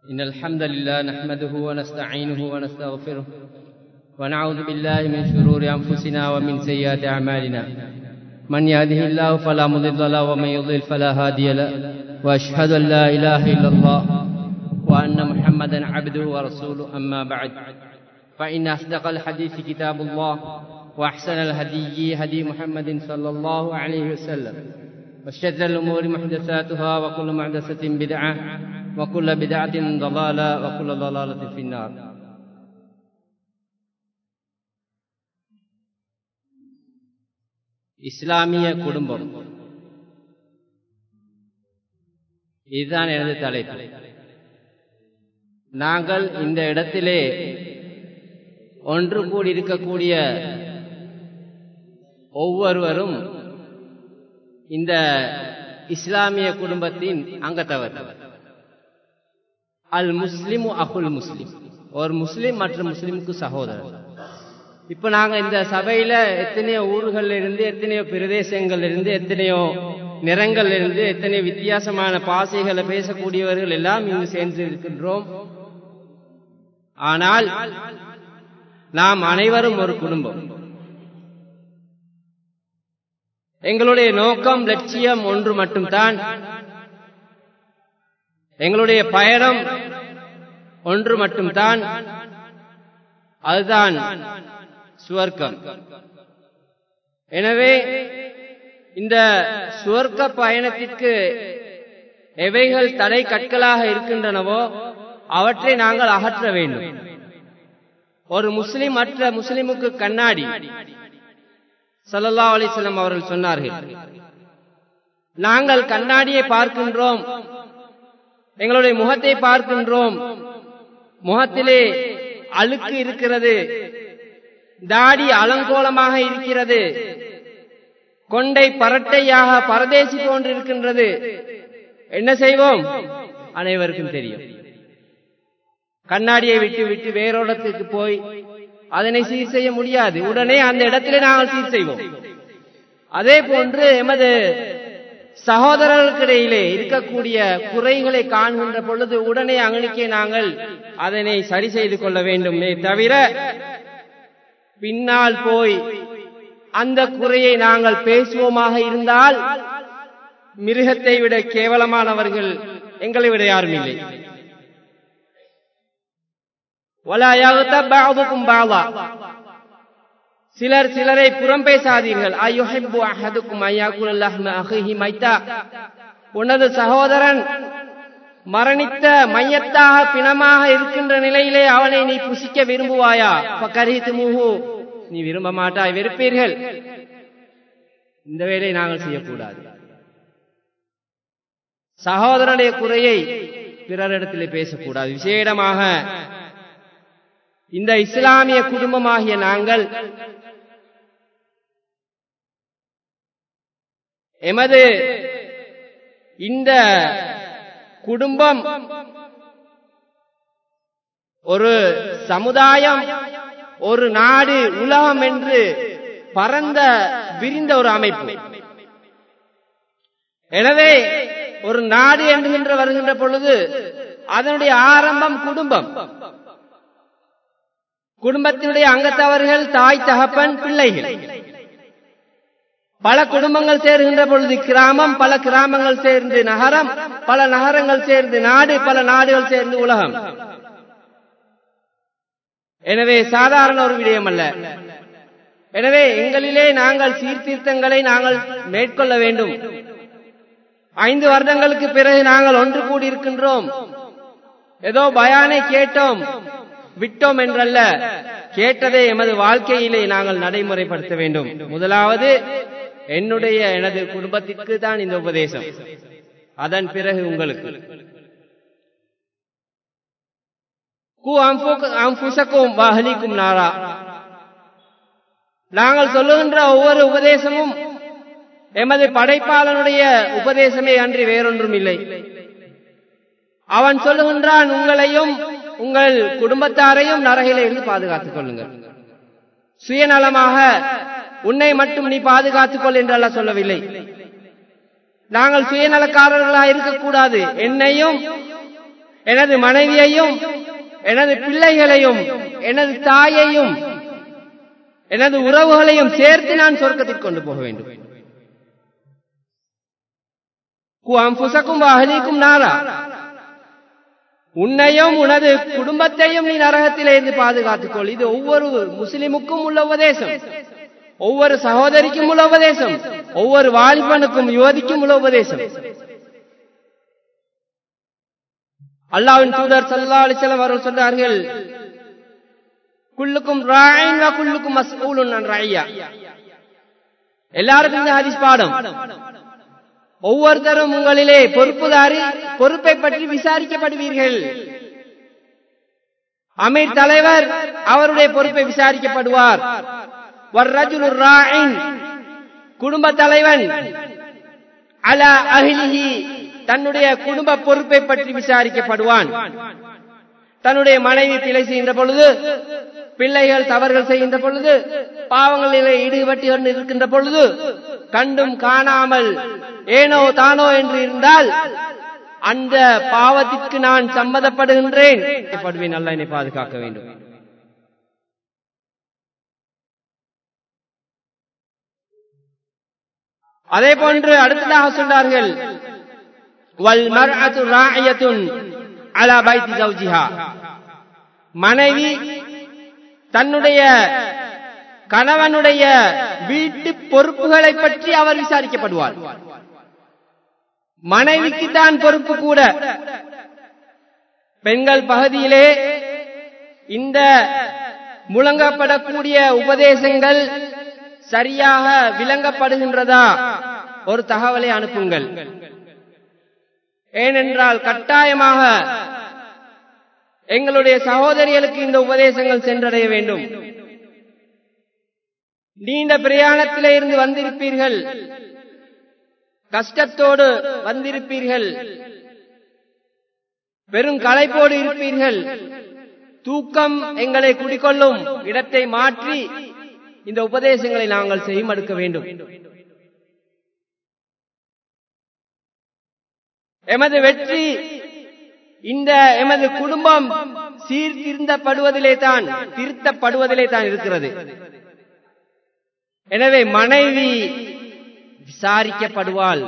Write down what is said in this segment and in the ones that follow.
إن الحمد لله نحمده ونستعينه ونستغفره ونعوذ بالله من شرور أنفسنا ومن سيئات أعمالنا من يهده الله فلا مضل له ومن يضلل فلا هادي له وأشهد أن لا إله إلا الله وأن محمدا عبده ورسوله أما بعد فإن أصدق الحديث كتاب الله وأحسن الهدي هدي محمد صلى الله عليه وسلم وشر الأمور محدثاتها وكل محدثة بدعة وكل بدعة ضلالة وكل ضلالة في النار இஸ்லாமிய குடும்பம் இதுதான் எனது தலைப்பு நாங்கள் இந்த இடத்திலே ஒன்று கூடி இருக்கக்கூடிய ஒவ்வொருவரும் இந்த இஸ்லாமிய குடும்பத்தின் அங்கத்தவர் அல் முஸ்லிம் அகுல் முஸ்லிம் ஒரு முஸ்லிம் மற்றும் முஸ்லிமுக்கு சகோதரர் இப்ப நாங்க இந்த சபையில எத்தனையோ ஊர்கள்ல இருந்து எத்தனையோ பிரதேசங்கள்ல இருந்து எத்தனையோ நிறங்கள்ல இருந்து எத்தனையோ வித்தியாசமான பாசைகளை பேசக்கூடியவர்கள் எல்லாம் இங்கு சேர்ந்து இருக்கின்றோம் ஆனால் நாம் அனைவரும் ஒரு குடும்பம் எங்களுடைய நோக்கம் லட்சியம் ஒன்று மட்டும்தான் எங்களுடைய பயணம் ஒன்று மட்டும்தான் அதுதான் சுவர்க்கம் எனவே இந்த சுவர்க்க பயணத்திற்கு எவைகள் தடை கற்களாக இருக்கின்றனவோ அவற்றை நாங்கள் அகற்ற வேண்டும் ஒரு முஸ்லிம் மற்ற முஸ்லிமுக்கு கண்ணாடி சல்லல்லா அலிஸ்லாம் அவர்கள் சொன்னார்கள் நாங்கள் கண்ணாடியை பார்க்கின்றோம் எங்களுடைய முகத்தை பார்க்கின்றோம் முகத்திலே அழுக்கு இருக்கிறது தாடி அலங்கோலமாக இருக்கிறது கொண்டை பரட்டையாக பரதேசி போன்று இருக்கின்றது என்ன செய்வோம் அனைவருக்கும் தெரியும் கண்ணாடியை விட்டு விட்டு வேறோடத்துக்கு போய் அதனை சீர் செய்ய முடியாது உடனே அந்த இடத்திலே நாங்கள் சீர் செய்வோம் அதே போன்று எமது சகோதரர்களுக்கிடையிலே இருக்கக்கூடிய குறைகளை காண்கின்ற பொழுது உடனே அங்கனிக்கே நாங்கள் அதனை சரி செய்து கொள்ள வேண்டுமே தவிர பின்னால் போய் அந்த குறையை நாங்கள் பேசுவோமாக இருந்தால் மிருகத்தை விட கேவலமானவர்கள் எங்களை விட யாரும் இல்லை சிலர் சிலரை புறம் பேசாதீர்கள் உனது சகோதரன் மரணித்த மையத்தாக பிணமாக இருக்கின்ற நிலையிலே அவனை நீ புசிக்க விரும்புவாயா கரித்து மூஹு நீ விரும்ப மாட்டாய் வெறுப்பீர்கள் இந்த வேலையை நாங்கள் செய்யக்கூடாது சகோதரனுடைய குறையை பிறரிடத்திலே பேசக்கூடாது விசேடமாக இந்த இஸ்லாமிய குடும்பமாகிய நாங்கள் எமது இந்த குடும்பம் ஒரு சமுதாயம் ஒரு நாடு உலகம் என்று பரந்த விரிந்த ஒரு அமைப்பு எனவே ஒரு நாடு என்கின்ற வருகின்ற பொழுது அதனுடைய ஆரம்பம் குடும்பம் குடும்பத்தினுடைய அங்கத்தவர்கள் தாய் தகப்பன் பிள்ளைகள் பல குடும்பங்கள் சேர்கின்ற பொழுது கிராமம் பல கிராமங்கள் சேர்ந்து நகரம் பல நகரங்கள் சேர்ந்து நாடு பல நாடுகள் சேர்ந்து உலகம் எனவே சாதாரண ஒரு விடயம் அல்ல எனவே எங்களிலே நாங்கள் சீர்திருத்தங்களை நாங்கள் மேற்கொள்ள வேண்டும் ஐந்து வருடங்களுக்கு பிறகு நாங்கள் ஒன்று கூடியிருக்கின்றோம் ஏதோ பயானை கேட்டோம் விட்டோம் என்றல்ல கேட்டதை எமது வாழ்க்கையிலே நாங்கள் நடைமுறைப்படுத்த வேண்டும் முதலாவது என்னுடைய எனது குடும்பத்திற்கு தான் இந்த உபதேசம் அதன் பிறகு உங்களுக்கு வாகலிக்கும் நாரா நாங்கள் சொல்லுகின்ற ஒவ்வொரு உபதேசமும் எமது படைப்பாளனுடைய உபதேசமே அன்றி வேறொன்றும் இல்லை அவன் சொல்லுகின்றான் உங்களையும் உங்கள் குடும்பத்தாரையும் நரகில இருந்து பாதுகாத்துக் கொள்ளுங்கள் சுயநலமாக உன்னை மட்டும் நீ பாதுகாத்துக் கொள் என்று அல்ல சொல்லவில்லை நாங்கள் சுயநலக்காரர்களாக இருக்கக்கூடாது என்னையும் எனது மனைவியையும் எனது பிள்ளைகளையும் எனது தாயையும் எனது உறவுகளையும் சேர்த்து நான் சொர்க்கத்திற்கு கொண்டு போக வேண்டும் அஹலிக்கும் நாரா உன்னையும் உனது குடும்பத்தையும் நீ நரகத்திலே இருந்து பாதுகாத்துக் கொள் இது ஒவ்வொரு முஸ்லிமுக்கும் உள்ள உபதேசம் ஒவ்வொரு சகோதரிக்கும் உள்ள உபதேசம் ஒவ்வொரு வாலிபனுக்கும் யுவதிக்கும் உள்ள உபதேசம் அல்லாவின் தூதர் சல்லா அலிசல்லாம் அவர்கள் சொன்னார்கள் குல்லுக்கும் ராயின் குல்லுக்கும் மஸ்ஊலுன் ராயா எல்லாருக்கும் இந்த ஹதீஸ் பாடம் ஒவ்வொருத்தரும் உங்களிலே பொறுப்புதாரி பொறுப்பை பற்றி விசாரிக்கப்படுவீர்கள் அமீர் தலைவர் அவருடைய பொறுப்பை விசாரிக்கப்படுவார் குடும்ப தலைவன் அல அகிலிஹி தன்னுடைய குடும்ப பொறுப்பை பற்றி விசாரிக்கப்படுவான் தன்னுடைய மனைவி பிழை செய்கின்ற பொழுது பிள்ளைகள் தவறுகள் செய்கின்ற பொழுது பாவங்களிலே ஈடுபட்டு கொண்டு இருக்கின்ற பொழுது கண்டும் காணாமல் ஏனோ தானோ என்று இருந்தால் அந்த பாவத்திற்கு நான் சம்மதப்படுகின்றேன் படுவேன் நல்லா என்னை பாதுகாக்க வேண்டும் அதே போன்று அடுத்ததாக சொன்னார்கள் வல் மர்அத்து ராயத்துன் அலா பைத்தி ஜௌஜிஹா மனைவி தன்னுடைய கணவனுடைய வீட்டு பொறுப்புகளை பற்றி அவர் விசாரிக்கப்படுவார் மனைவிக்கு தான் பொறுப்பு கூட பெண்கள் பகுதியிலே இந்த முழங்கப்படக்கூடிய உபதேசங்கள் சரியாக விளங்கப்படுகின்றதா ஒரு தகவலை அனுப்புங்கள் ஏனென்றால் கட்டாயமாக எங்களுடைய சகோதரிகளுக்கு இந்த உபதேசங்கள் சென்றடைய வேண்டும் நீண்ட பிரயாணத்திலே இருந்து வந்திருப்பீர்கள் கஷ்டத்தோடு வந்திருப்பீர்கள் பெரும் களைப்போடு இருப்பீர்கள் தூக்கம் எங்களை குடிக்கொள்ளும் இடத்தை மாற்றி இந்த உபதேசங்களை நாங்கள் செய்மடுக்க வேண்டும் எமது வெற்றி இந்த எமது குடும்பம் சீர்திருந்தப்படுவதிலே தான் திருத்தப்படுவதிலே தான் இருக்கிறது எனவே மனைவி விசாரிக்கப்படுவாள்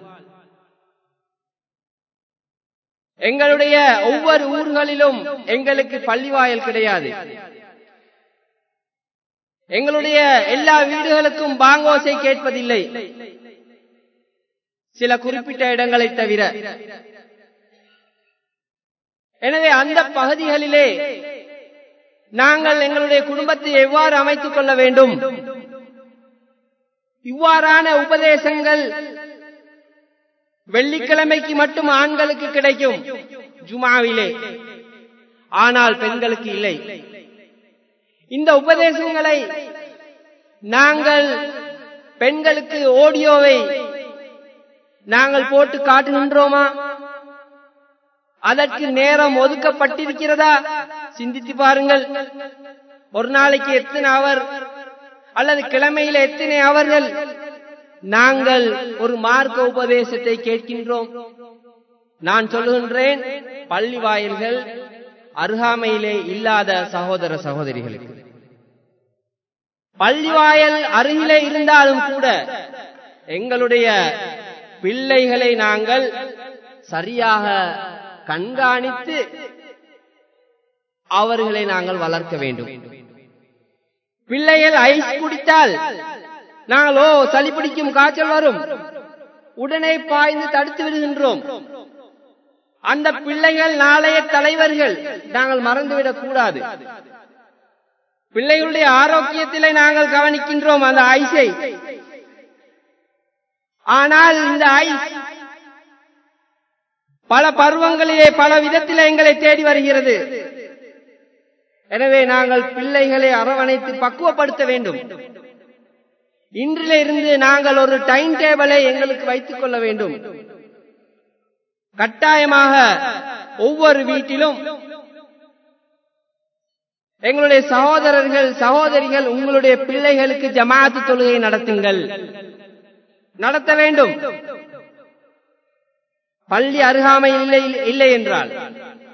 எங்களுடைய ஒவ்வொரு ஊர்களிலும் எங்களுக்கு பள்ளிவாயல் கிடையாது எங்களுடைய எல்லா வீடுகளுக்கும் பாங்கோசை கேட்பதில்லை சில குறிப்பிட்ட இடங்களை தவிர எனவே அந்த பகுதிகளிலே நாங்கள் எங்களுடைய குடும்பத்தை எவ்வாறு அமைத்துக் கொள்ள வேண்டும் இவ்வாறான உபதேசங்கள் வெள்ளிக்கிழமைக்கு மட்டும் ஆண்களுக்கு கிடைக்கும் ஜுமாவிலே ஆனால் பெண்களுக்கு இல்லை இந்த உபதேசங்களை நாங்கள் பெண்களுக்கு ஆடியோவை நாங்கள் போட்டு காட்டுகின்றோமா அதற்கு நேரம் ஒதுக்கப்பட்டிருக்கிறதா சிந்தித்து பாருங்கள் ஒரு நாளைக்கு எத்தனை அவர் அல்லது கிழமையில எத்தனை அவர்கள் நாங்கள் ஒரு மார்க்க உபதேசத்தை கேட்கின்றோம் நான் சொல்லுகின்றேன் பள்ளி வாயில்கள் அருகாமையிலே இல்லாத சகோதர சகோதரிகளுக்கு பள்ளிவாயல் அருகிலே இருந்தாலும் கூட எங்களுடைய பிள்ளைகளை நாங்கள் சரியாக கண்காணித்து அவர்களை நாங்கள் வளர்க்க வேண்டும் பிள்ளைகள் ஐஸ் குடித்தால் நாங்கள் ஓ சளி பிடிக்கும் காய்ச்சல் வரும் உடனே பாய்ந்து தடுத்து விடுகின்றோம் அந்த பிள்ளைகள் நாளைய தலைவர்கள் நாங்கள் மறந்துவிடக் கூடாது பிள்ளைகளுடைய ஆரோக்கியத்திலே நாங்கள் கவனிக்கின்றோம் அந்த ஐஸை ஆனால் இந்த ஐஸ் பல பருவங்களிலே பல விதத்திலே எங்களை தேடி வருகிறது எனவே நாங்கள் பிள்ளைகளை அரவணைத்து பக்குவப்படுத்த வேண்டும் இன்றிலிருந்து நாங்கள் ஒரு டைம் டேபிளை எங்களுக்கு வைத்துக் கொள்ள வேண்டும் கட்டாயமாக ஒவ்வொரு வீட்டிலும் எங்களுடைய சகோதரர்கள் சகோதரிகள் உங்களுடைய பிள்ளைகளுக்கு ஜமாத்து தொழுகை நடத்துங்கள் நடத்த வேண்டும் பள்ளி அருகாமை இல்லை இல்லை என்றால்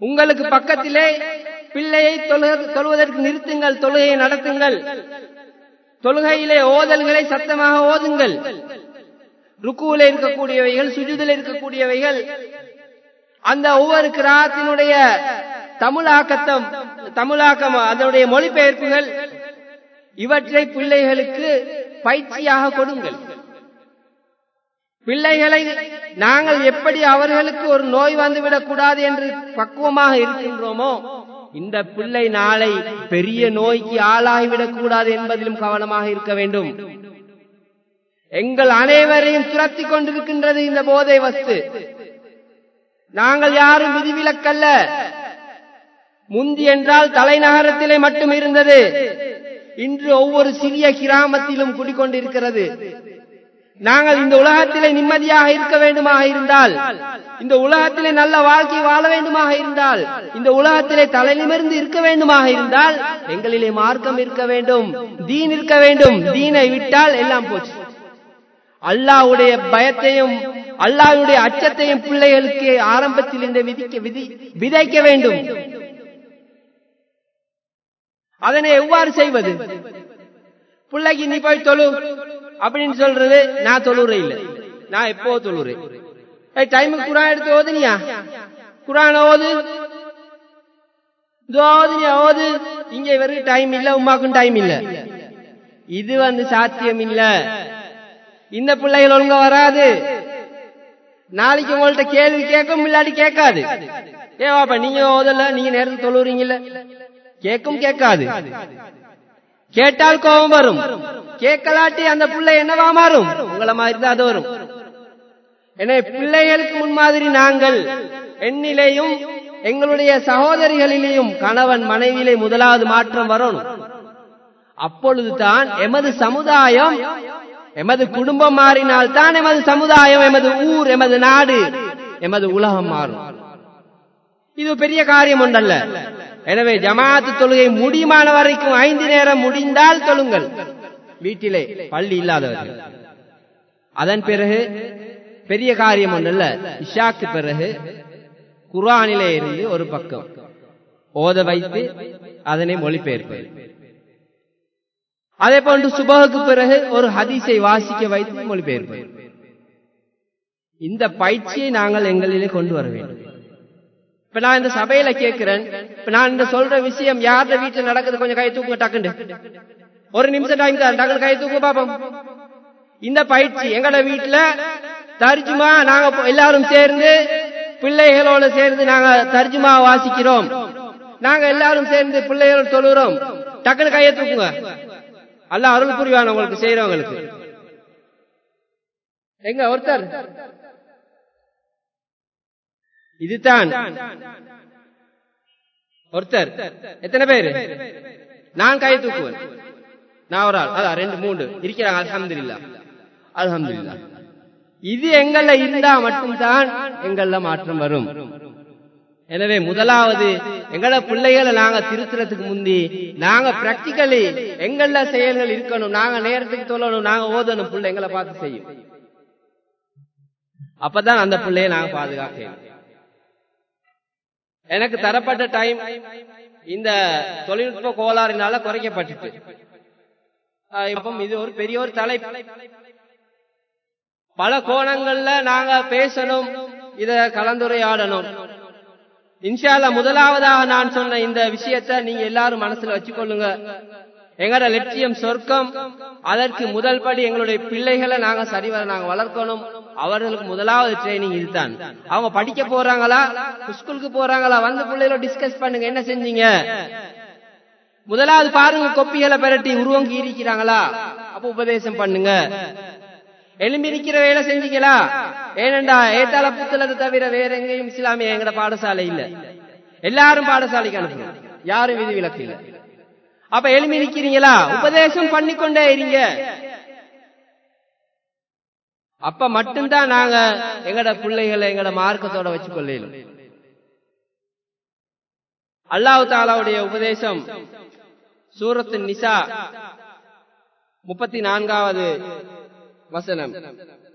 உங்களுக்கு பக்கத்திலே பிள்ளையை தொழுவதற்கு நிறுத்துங்கள் தொழுகையை நடத்துங்கள் தொழுகையிலே ஓதல்களை சத்தமாக ஓதுங்கள் ருக்குவில இருக்கக்கூடியவைகள் சுஜுதில் இருக்கக்கூடியவைகள் அந்த ஒவ்வொரு கிராத்தினுடைய தமிழாக்கத்தம் தமிழாக்கம் அதனுடைய மொழிபெயர்ப்புகள் இவற்றை பிள்ளைகளுக்கு பயிற்சியாக கொடுங்கள் பிள்ளைகளை நாங்கள் எப்படி அவர்களுக்கு ஒரு நோய் வந்துவிடக் கூடாது என்று பக்குவமாக இருக்கின்றோமோ இந்த பிள்ளை நாளை பெரிய நோய்க்கு ஆளாகிவிடக் கூடாது என்பதிலும் கவனமாக இருக்க வேண்டும் எங்கள் அனைவரையும் துரத்தி கொண்டிருக்கின்றது இந்த போதை வஸ்து நாங்கள் யாரும் விதிவிலக்கல்ல முந்தி என்றால் தலைநகரத்திலே மட்டும் இருந்தது இன்று ஒவ்வொரு சிறிய கிராமத்திலும் குடிக்கொண்டிருக்கிறது நாங்கள் இந்த உலகத்திலே நிம்மதியாக இருக்க வேண்டுமாக இருந்தால் இந்த உலகத்திலே நல்ல வாழ்க்கை வாழ வேண்டுமாக இருந்தால் இந்த உலகத்திலே தலை நிமிர்ந்து இருக்க வேண்டுமாக இருந்தால் எங்களிலே மார்க்கம் இருக்க வேண்டும் தீன் இருக்க வேண்டும் தீனை விட்டால் எல்லாம் போச்சு அல்லாவுடைய பயத்தையும் அல்லாவுடைய அச்சத்தையும் பிள்ளைகளுக்கு ஆரம்பத்தில் இந்த விதிக்க விதி விதைக்க வேண்டும் அதனை எவ்வாறு செய்வது பிள்ளைக்கு நீ போய் தொழு அப்படின்னு சொல்றது நான் தொழுறேன் இல்ல நான் எப்போ தொழுறேன் டைமுக்கு குரான் எடுத்து ஓதுனியா குரான் ஓது ஓதுனியா ஓது இங்க இவருக்கு டைம் இல்ல உமாக்கும் டைம் இல்ல இது வந்து சாத்தியம் இல்ல இந்த பிள்ளைகள் ஒழுங்க வராது நாளைக்கு உங்கள்ட்ட கேள்வி கேட்கும் இல்லாட்டி கேட்காது ஏவாப்பா நீங்க ஓதல நீங்க நேரத்துக்கு தொழுறீங்கல்ல கேட்கும் கேட்காது கேட்டால் கோபம் வரும் கேட்கலாட்டி அந்த பிள்ளை என்னவா மாறும் உங்களை மாதிரி தான் அது வரும் எனவே பிள்ளைகளுக்கு முன்மாதிரி நாங்கள் எண்ணிலேயும் எங்களுடைய சகோதரிகளிலேயும் கணவன் மனைவியிலே முதலாவது மாற்றம் வரணும் அப்பொழுதுதான் எமது சமுதாயம் எமது குடும்பம் மாறினால் தான் எமது சமுதாயம் எமது ஊர் எமது நாடு எமது உலகம் மாறும் இது பெரிய காரியம் ஒன்றல்ல எனவே ஜமாத்து தொழுகை முடியுமான வரைக்கும் ஐந்து நேரம் முடிந்தால் தொழுங்கள் வீட்டிலே பள்ளி இல்லாதவர்கள் அதன் பிறகு பெரிய காரியம் ஒன்றல்ல இஷாக்கு பிறகு குரானிலே இருந்து ஒரு பக்கம் ஓத வைத்து அதனை மொழிபெயர்ப்பது அதே போன்று சுபகுக்கு பிறகு ஒரு ஹதீஸை வாசிக்க வைத்து மொழிபெயர்ப்பது இந்த பயிற்சியை நாங்கள் எங்களிலே கொண்டு வர வேண்டும் இப்ப நான் இந்த சபையில கேட்கிறேன் இப்ப நான் இந்த சொல்ற விஷயம் யார்ட வீட்டுல நடக்குது கொஞ்சம் கை தூக்குங்க டக்குண்டு ஒரு நிமிஷம் டைம் தான் டக்குனு கை தூக்கு பாப்போம் இந்த பயிற்சி எங்கட வீட்டுல தர்ஜுமா நாங்க எல்லாரும் சேர்ந்து பிள்ளைகளோட சேர்ந்து நாங்க தர்ஜுமா வாசிக்கிறோம் நாங்க எல்லாரும் சேர்ந்து பிள்ளைகளோட தொழுகிறோம் டக்குனு கையை தூக்குங்க அல்ல அருள் புரிவான உங்களுக்கு செய்யறவங்களுக்கு எங்க ஒருத்தர் இதுதான் ஒருத்தர் எத்தனை பேரு நான் கை தூக்குவேன் நான் ஒரு ஆள் அதான் ரெண்டு மூணு இருக்கிறாங்க அலமதுல்லா அலமதுல்லா இது எங்கள இருந்தா மட்டும்தான் எங்கள மாற்றம் வரும் எனவே முதலாவது எங்கள பிள்ளைகளை நாங்க திருத்துறதுக்கு முந்தி நாங்க பிராக்டிக்கலி எங்கள செயல்கள் இருக்கணும் நாங்க நேரத்துக்கு சொல்லணும் நாங்க ஓதணும் பிள்ளை எங்களை பார்த்து செய்யும் அப்பதான் அந்த பிள்ளைய நாங்க பாதுகாக்கணும் எனக்கு தரப்பட்ட டைம் இந்த தொழில்நுட்ப கோளாறினால குறைக்கப்பட்டுச்சு இது ஒரு பெரிய ஒரு தலை பல கோணங்கள்ல நாங்க பேசணும் இத கலந்துரையாடணும் இன்ஷால்ல முதலாவதாக நான் சொன்ன இந்த விஷயத்தை நீங்க எல்லாரும் மனசுல வச்சுக்கொள்ளுங்க எங்கட லட்சியம் சொர்க்கம் அதற்கு முதல் படி எங்களுடைய பிள்ளைகளை நாங்க சரிவர நாங்க வளர்க்கணும் அவர்களுக்கு முதலாவது ட்ரைனிங் இதுதான் அவங்க படிக்க போறாங்களா ஸ்கூலுக்கு போறாங்களா வந்து பிள்ளைகள டிஸ்கஸ் பண்ணுங்க என்ன செஞ்சீங்க முதலாவது பாருங்க கொப்பிகளை பெரட்டி உருவம் கீரிக்கிறாங்களா அப்ப உபதேசம் பண்ணுங்க எலும்பிரிக்கிற வேலை செஞ்சீங்களா ஏனண்டா ஏத்தால புத்தலத்தை தவிர வேற எங்கேயும் இஸ்லாமிய எங்கட பாடசாலை இல்ல எல்லாரும் பாடசாலைக்கு அனுப்புங்க யாரும் விதி விலக்கு இல்ல அப்ப எலும்பி நிக்கிறீங்களா உபதேசம் பண்ணிக்கொண்டே இருங்க அப்ப மட்டும்தான் நாங்க எங்கட பிள்ளைகளை எங்கட மார்க்கத்தோட வச்சு கொள்ளையிலும் அல்லாஹு தாலாவுடைய உபதேசம் சூரத்து நிசா முப்பத்தி நான்காவது வசனம்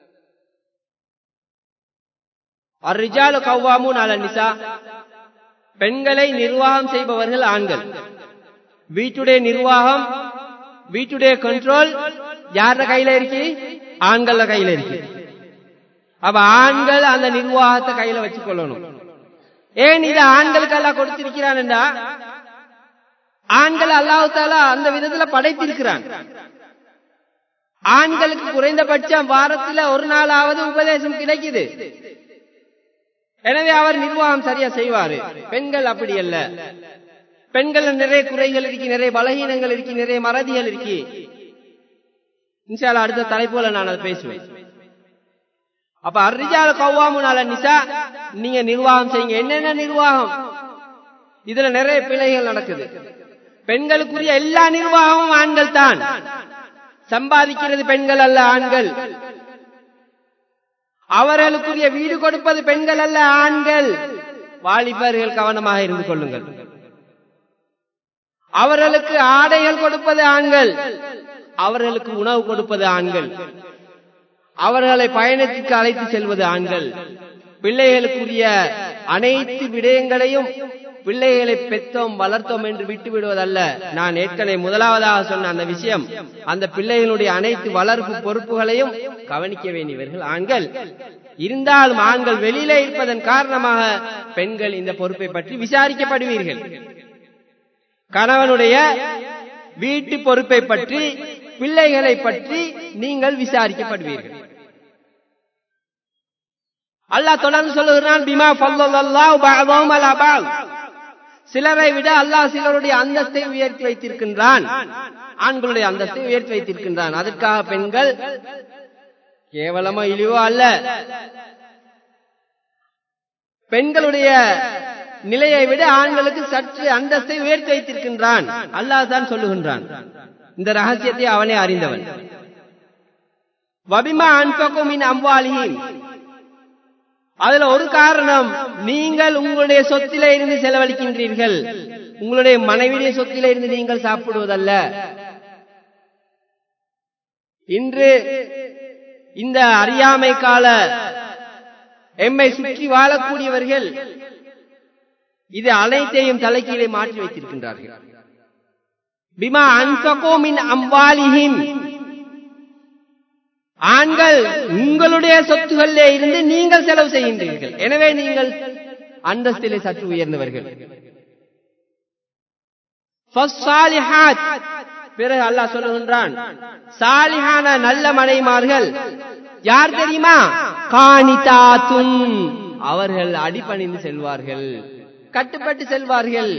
அர்ரிஜாலு கவ்வாமூன் அல நிசா பெண்களை நிர்வாகம் செய்பவர்கள் ஆண்கள் வீட்டுடைய நிர்வாகம் வீட்டுடைய கண்ட்ரோல் யார கையில இருக்கு ஆண்கள கையில இருக்கு அப்ப ஆண்கள் அந்த நிர்வாகத்தை கையில வச்சுக்கொள்ளணும் ஏன் இது ஆண்களுக்கு எல்லாம் கொடுத்திருக்கிறான்டா ஆண்கள் அல்லாஹால அந்த விதத்துல படைத்திருக்கிறான் ஆண்களுக்கு குறைந்தபட்சம் வாரத்துல ஒரு நாளாவது உபதேசம் கிடைக்குது எனவே அவர் நிர்வாகம் சரியா செய்வாரு பெண்கள் அப்படி அல்ல பெண்கள் நிறைய குறைகள் இருக்கு நிறைய பலகீனங்கள் இருக்கு நிறைய மறதிகள் இருக்கு இன்ஷால அடுத்த தலைப்புல நான் அதை பேசுவேன் அப்ப அர்ரிஜால் கவ்வாமுனால நிசா நீங்க நிர்வாகம் செய்யுங்க என்னென்ன நிர்வாகம் இதுல நிறைய பிழைகள் நடக்குது பெண்களுக்குரிய எல்லா நிர்வாகமும் ஆண்கள் தான் சம்பாதிக்கிறது பெண்கள் அல்ல ஆண்கள் அவர்களுக்குரிய வீடு கொடுப்பது பெண்கள் அல்ல ஆண்கள் வாலிபர்கள் கவனமாக இருந்து கொள்ளுங்கள் அவர்களுக்கு ஆடைகள் கொடுப்பது ஆண்கள் அவர்களுக்கு உணவு கொடுப்பது ஆண்கள் அவர்களை பயணத்திற்கு அழைத்து செல்வது ஆண்கள் பிள்ளைகளுக்குரிய அனைத்து விடயங்களையும் பிள்ளைகளை பெற்றோம் வளர்த்தோம் என்று விட்டு விடுவதல்ல நான் ஏற்கனவே முதலாவதாக சொன்ன அந்த விஷயம் அந்த பிள்ளைகளுடைய அனைத்து வளர்ப்பு பொறுப்புகளையும் கவனிக்க வேண்டியவர்கள் ஆண்கள் இருந்தாலும் ஆண்கள் வெளியில இருப்பதன் காரணமாக பெண்கள் இந்த பொறுப்பை பற்றி விசாரிக்கப்படுவீர்கள் கணவனுடைய வீட்டு பொறுப்பை பற்றி பிள்ளைகளை பற்றி நீங்கள் விசாரிக்கப்படுவீர்கள் அல்லாஹ் தொடர்ந்து சொல்லுகிறான் பிமா ஃபல்லல்லாஹு பஅதஹும் அலா பஅத் சிலரை விட அல்லாஹ் சிலருடைய அந்தஸ்தை உயர்த்தி வைத்திருக்கின்றான் ஆண்களுடைய அந்தஸ்தை உயர்த்தி வைத்திருக்கின்றான் அதற்காக பெண்கள் கேவலமோ இழிவோ அல்ல பெண்களுடைய நிலையை விட ஆண்களுக்கு சற்று அந்தஸ்தை உயர்த்தி வைத்திருக்கின்றான் அல்லாஹ் தான் சொல்லுகின்றான் இந்த ரகசியத்தை அவனே அறிந்தவன் வபிமா அன்பக்கும் மின் அம்பாலியும் அதுல ஒரு காரணம் நீங்கள் உங்களுடைய சொத்தில இருந்து செலவழிக்கின்றீர்கள் உங்களுடைய மனைவியுடைய சொத்தில இருந்து நீங்கள் சாப்பிடுவதல்ல இன்று இந்த அறியாமை கால எம்மை சுற்றி வாழக்கூடியவர்கள் இது அனைத்தையும் தலைக்கீழே மாற்றி வைத்திருக்கின்றார்கள் பிமா அன்பகோமின் அம்பாலிஹிம் ஆண்கள் உங்களுடைய சொத்துகளிலே இருந்து நீங்கள் செலவு செய்கின்றீர்கள் எனவே நீங்கள் அந்தஸ்திலே சற்று உயர்ந்தவர்கள் பிறகு அல்லாஹ் சொல்லுகின்றான் சாலிஹான நல்ல மனைமார்கள் யார் தெரியுமா காணிதாத்துன் அவர்கள் அடிபணிந்து செல்வார்கள் கட்டுப்பட்டு செல்வார்கள்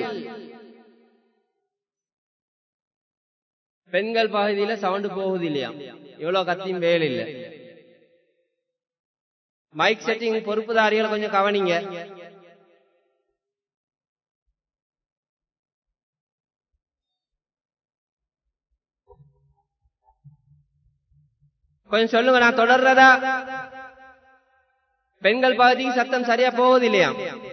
பெண்கள் பகுதியில சவுண்டு போகுது இல்லையா எவ்வளவு கத்தியும் வேலை இல்ல மைக் செட்டிங் பொறுப்புதாரிகளை கொஞ்சம் கவனிங்க கொஞ்சம் சொல்லுங்க நான் தொடர்றதா பெண்கள் பகுதிக்கு சத்தம் சரியா போகுது இல்லையா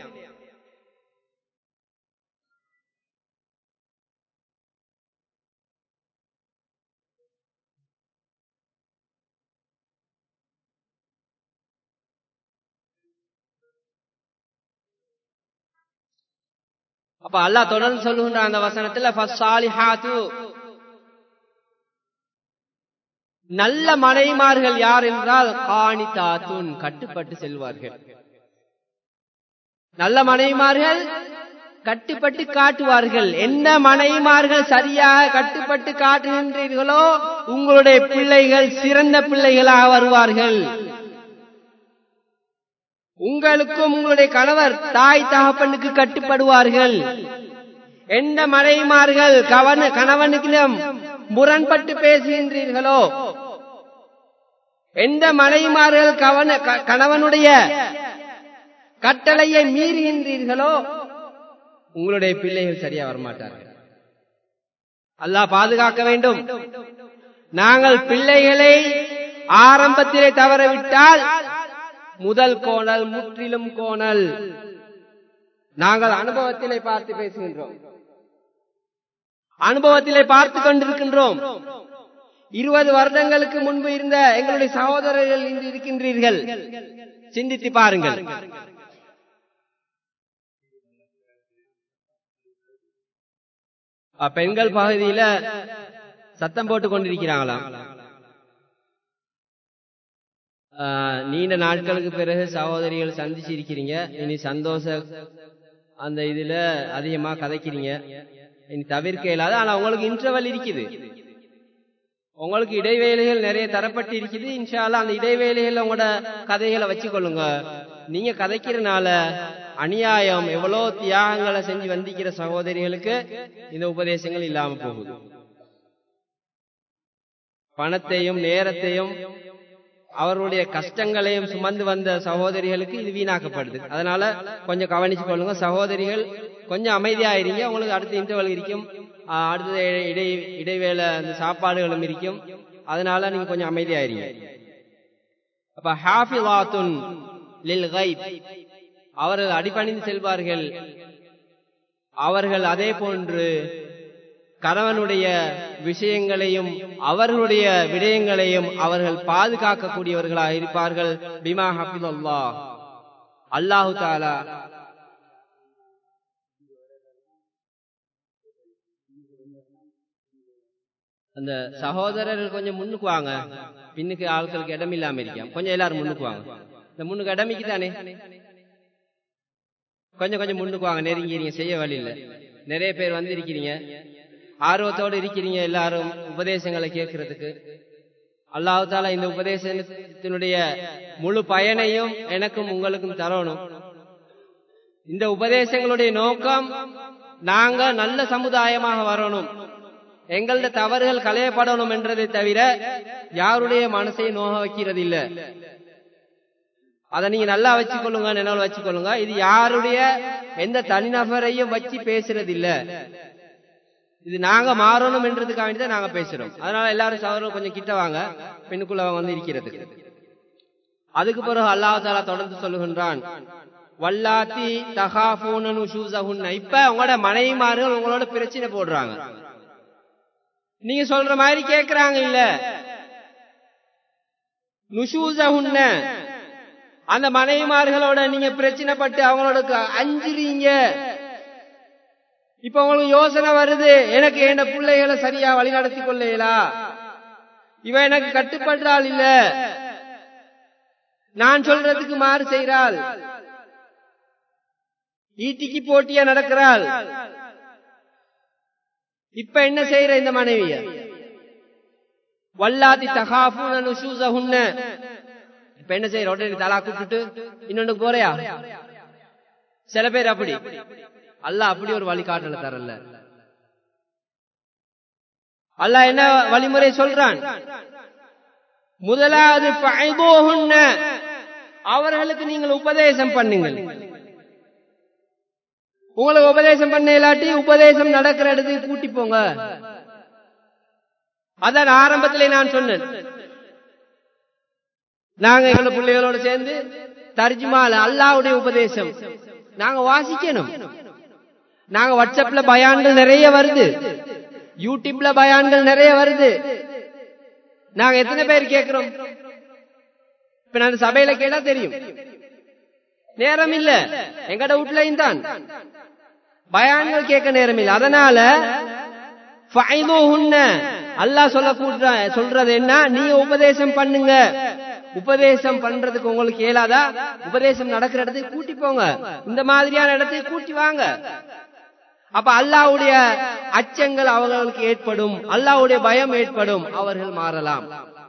அப்ப அல்லாஹ் தொடர்ந்து சொல்லுகின்ற அந்த வசனத்துல ஃபஸ்ஸாலிஹாத்து நல்ல மனைமார்கள் யார் என்றால் காணிதாத்துன் கட்டுப்பட்டு செல்வார்கள் நல்ல மனைமார்கள் கட்டுப்பட்டு காட்டுவார்கள் என்ன மனைமார்கள் சரியாக கட்டுப்பட்டு காட்டுகின்றீர்களோ உங்களுடைய பிள்ளைகள் சிறந்த பிள்ளைகளாக வருவார்கள் உங்களுக்கும் உங்களுடைய கணவர் தாய் தகப்பனுக்கு கட்டுப்படுவார்கள் எந்த மனைமார்கள் கவன கணவனுக்கிடம் முரண்பட்டு பேசுகின்றீர்களோ எந்த மனைமார்கள் கவன கணவனுடைய கட்டளையை மீறுகின்றீர்களோ உங்களுடைய பிள்ளைகள் சரியா வரமாட்டார்கள் அல்லாஹ் பாதுகாக்க வேண்டும் நாங்கள் பிள்ளைகளை ஆரம்பத்திலே தவறவிட்டால் முதல் கோணல் முற்றிலும் கோணல் நாங்கள் அனுபவத்திலே பார்த்து பேசுகின்றோம் அனுபவத்திலே பார்த்து கொண்டிருக்கின்றோம் இருபது வருடங்களுக்கு முன்பு இருந்த எங்களுடைய சகோதரர்கள் இன்று இருக்கின்றீர்கள் சிந்தித்து பாருங்கள் அஹ், பெண்கள் பகுதியில சத்தம் போட்டு கொண்டிருக்கிறாங்களாம் அஹ், நீண்ட நாட்களுக்கு பிறகு சகோதரிகள் சந்திச்சிருக்கிறீங்க இனி சந்தோஷ அந்த இதுல அதிகமா கதைக்கிறீங்க இனி தவிர்க்க இயலாது ஆனா உங்களுக்கு இன்டர்வல் இருக்குது உங்களுக்கு இடைவேளைகள் நிறைய தரப்பட்டு இருக்குது இன்ஷால்லா அந்த இடைவேளைகள்ல உங்களோட கதைகளை வச்சுக்கொள்ளுங்க நீங்க கதைக்கிறனால அநியாயம் எவ்வளவு தியாகங்களை செஞ்சு வந்திக்கிற சகோதரிகளுக்கு இந்த உபதேசங்கள் இல்லாம போகுது பணத்தையும் நேரத்தையும் அவர்களுடைய கஷ்டங்களையும் சுமந்து வந்த சகோதரிகளுக்கு இது வீணாக்கப்படுது அதனால கொஞ்சம் கவனிச்சு கொள்ளுங்க சகோதரிகள் கொஞ்சம் அமைதியாயிருங்க உங்களுக்கு அடுத்த இன்டர்வல் இருக்கும் ஆஹ் அடுத்த இடை இடைவேளை அந்த சாப்பாடுகளும் இருக்கும் அதனால நீங்க கொஞ்சம் அமைதியாயிருங்க அப்ப ஹாஃபிவாத்துன் லில் கைப் அவர்கள் அடிபணிந்து செல்வார்கள் அவர்கள் அதே போன்று கணவனுடைய விஷயங்களையும் அவர்களுடைய விடயங்களையும் அவர்கள் பாதுகாக்கக்கூடியவர்களாக இருப்பார்கள் பிமா ஹபிதுல்லா அல்லாஹு தாலா அந்த சகோதரர்கள் கொஞ்சம் முன்னுக்கு வாங்க பின்னுக்கு ஆட்களுக்கு இடம் இல்லாம இருக்காம் கொஞ்சம் எல்லாரும் முன்னுக்கு வாங்க இந்த முன்னுக்கு இடமிக்கு தானே கொஞ்சம் கொஞ்சம் முன்னுக்கு வாங்க நெருங்கிறீங்க செய்ய வழி இல்ல நிறைய பேர் வந்து இருக்கிறீங்க ஆர்வத்தோடு இருக்கிறீங்க எல்லாரும் உபதேசங்களை கேட்கறதுக்கு அல்லாஹு தாலா இந்த உபதேசத்தினுடைய முழு பயனையும் எனக்கும் உங்களுக்கும் தரணும் இந்த உபதேசங்களுடைய நோக்கம் நாங்க நல்ல சமுதாயமாக வரணும் எங்களது தவறுகள் களையப்படணும் என்றதை தவிர யாருடைய மனசை நோக வைக்கிறது இல்ல அதை நீங்க நல்லா வச்சுக்கொள்ளுங்க நினைவு வச்சுக்கொள்ளுங்க இது யாருடைய எந்த தனிநபரையும் வச்சு பேசுறது இல்ல இது நாங்க மாறணும் என்றதுக்காக வேண்டி தான் நாங்க பேசுறோம் அதனால எல்லாரும் சகோதரர்கள் கொஞ்சம் கிட்ட வாங்க பெண்ணுக்குள்ள வந்து இருக்கிறதுக்கு அதுக்கு பிறகு அல்லாஹ் தாலா தொடர்ந்து சொல்லுகின்றான் வல்லாத்தி தகாஃபூனு ஷூசஹுன்ன இப்ப உங்களோட மனைவிமார்கள் உங்களோட பிரச்சனை போடுறாங்க நீங்க சொல்ற மாதிரி கேக்குறாங்க இல்ல நுஷூசஹுன்ன அந்த மனைவிமார்களோட நீங்க பிரச்சனைப்பட்டு அவங்களோட அஞ்சுறீங்க இப்ப உங்களுக்கு யோசனை வருது எனக்கு என்ன பிள்ளைகளை சரியா வழிநடத்தி கொள்ளையலா இவ எனக்கு கட்டுப்படுறாள் இல்ல நான் சொல்றதுக்கு மாறு செய்கிறாள் ஈட்டிக்கு போட்டியா நடக்கிறாள் இப்ப என்ன செய்யற இந்த மனைவிய வல்லாதி தகாஃபூன நுஷூஸஹுன்ன இப்ப என்ன செய்யற உடனே தலா கூப்பிட்டு இன்னொன்னு போறையா சில பேர் அப்படி அல்லாஹ் அப்படி ஒரு வழிகாட்டல தரல அல்லாஹ் என்ன வழிமுறை சொல்றான் முதலாவது ஃபைதூஹுன்ன அவர்களுக்கு நீங்கள் உபதேசம் பண்ணுங்கள் உங்களுக்கு உபதேசம் பண்ண இல்லாட்டி உபதேசம் நடக்கிற இடத்துக்கு கூட்டி போங்க அதான் ஆரம்பத்திலே நான் சொன்னேன் நாங்க எங்களோட பிள்ளைகளோட சேர்ந்து தர்ஜுமால அல்லாவுடைய உபதேசம் நாங்க வாசிக்கணும் நாங்க வாட்ஸ்அப்ல பயான்கள் நிறைய வருது யூடியூப்ல பயான்கள் நிறைய வருது நாங்க எத்தனை பேர் கேட்கிறோம் இப்ப நான் சபையில கேட்டா தெரியும் நேரம் இல்ல எங்கட வீட்லயும் தான் பயான்கள் கேட்க நேரம் இல்ல அதனால அல்லாஹ் சொல்ல கூட்ட சொல்றது என்ன நீங்க உபதேசம் பண்ணுங்க உபதேசம் பண்றதுக்கு உங்களுக்கு இயலாதா உபதேசம் நடக்கிற இடத்துக்கு கூட்டி போங்க இந்த மாதிரியான இடத்துக்கு கூட்டி வாங்க அப்ப அல்லாவுடைய அச்சங்கள் அவர்களுக்கு ஏற்படும் அல்லாவுடைய பயம் ஏற்படும் அவர்கள் மாறலாம்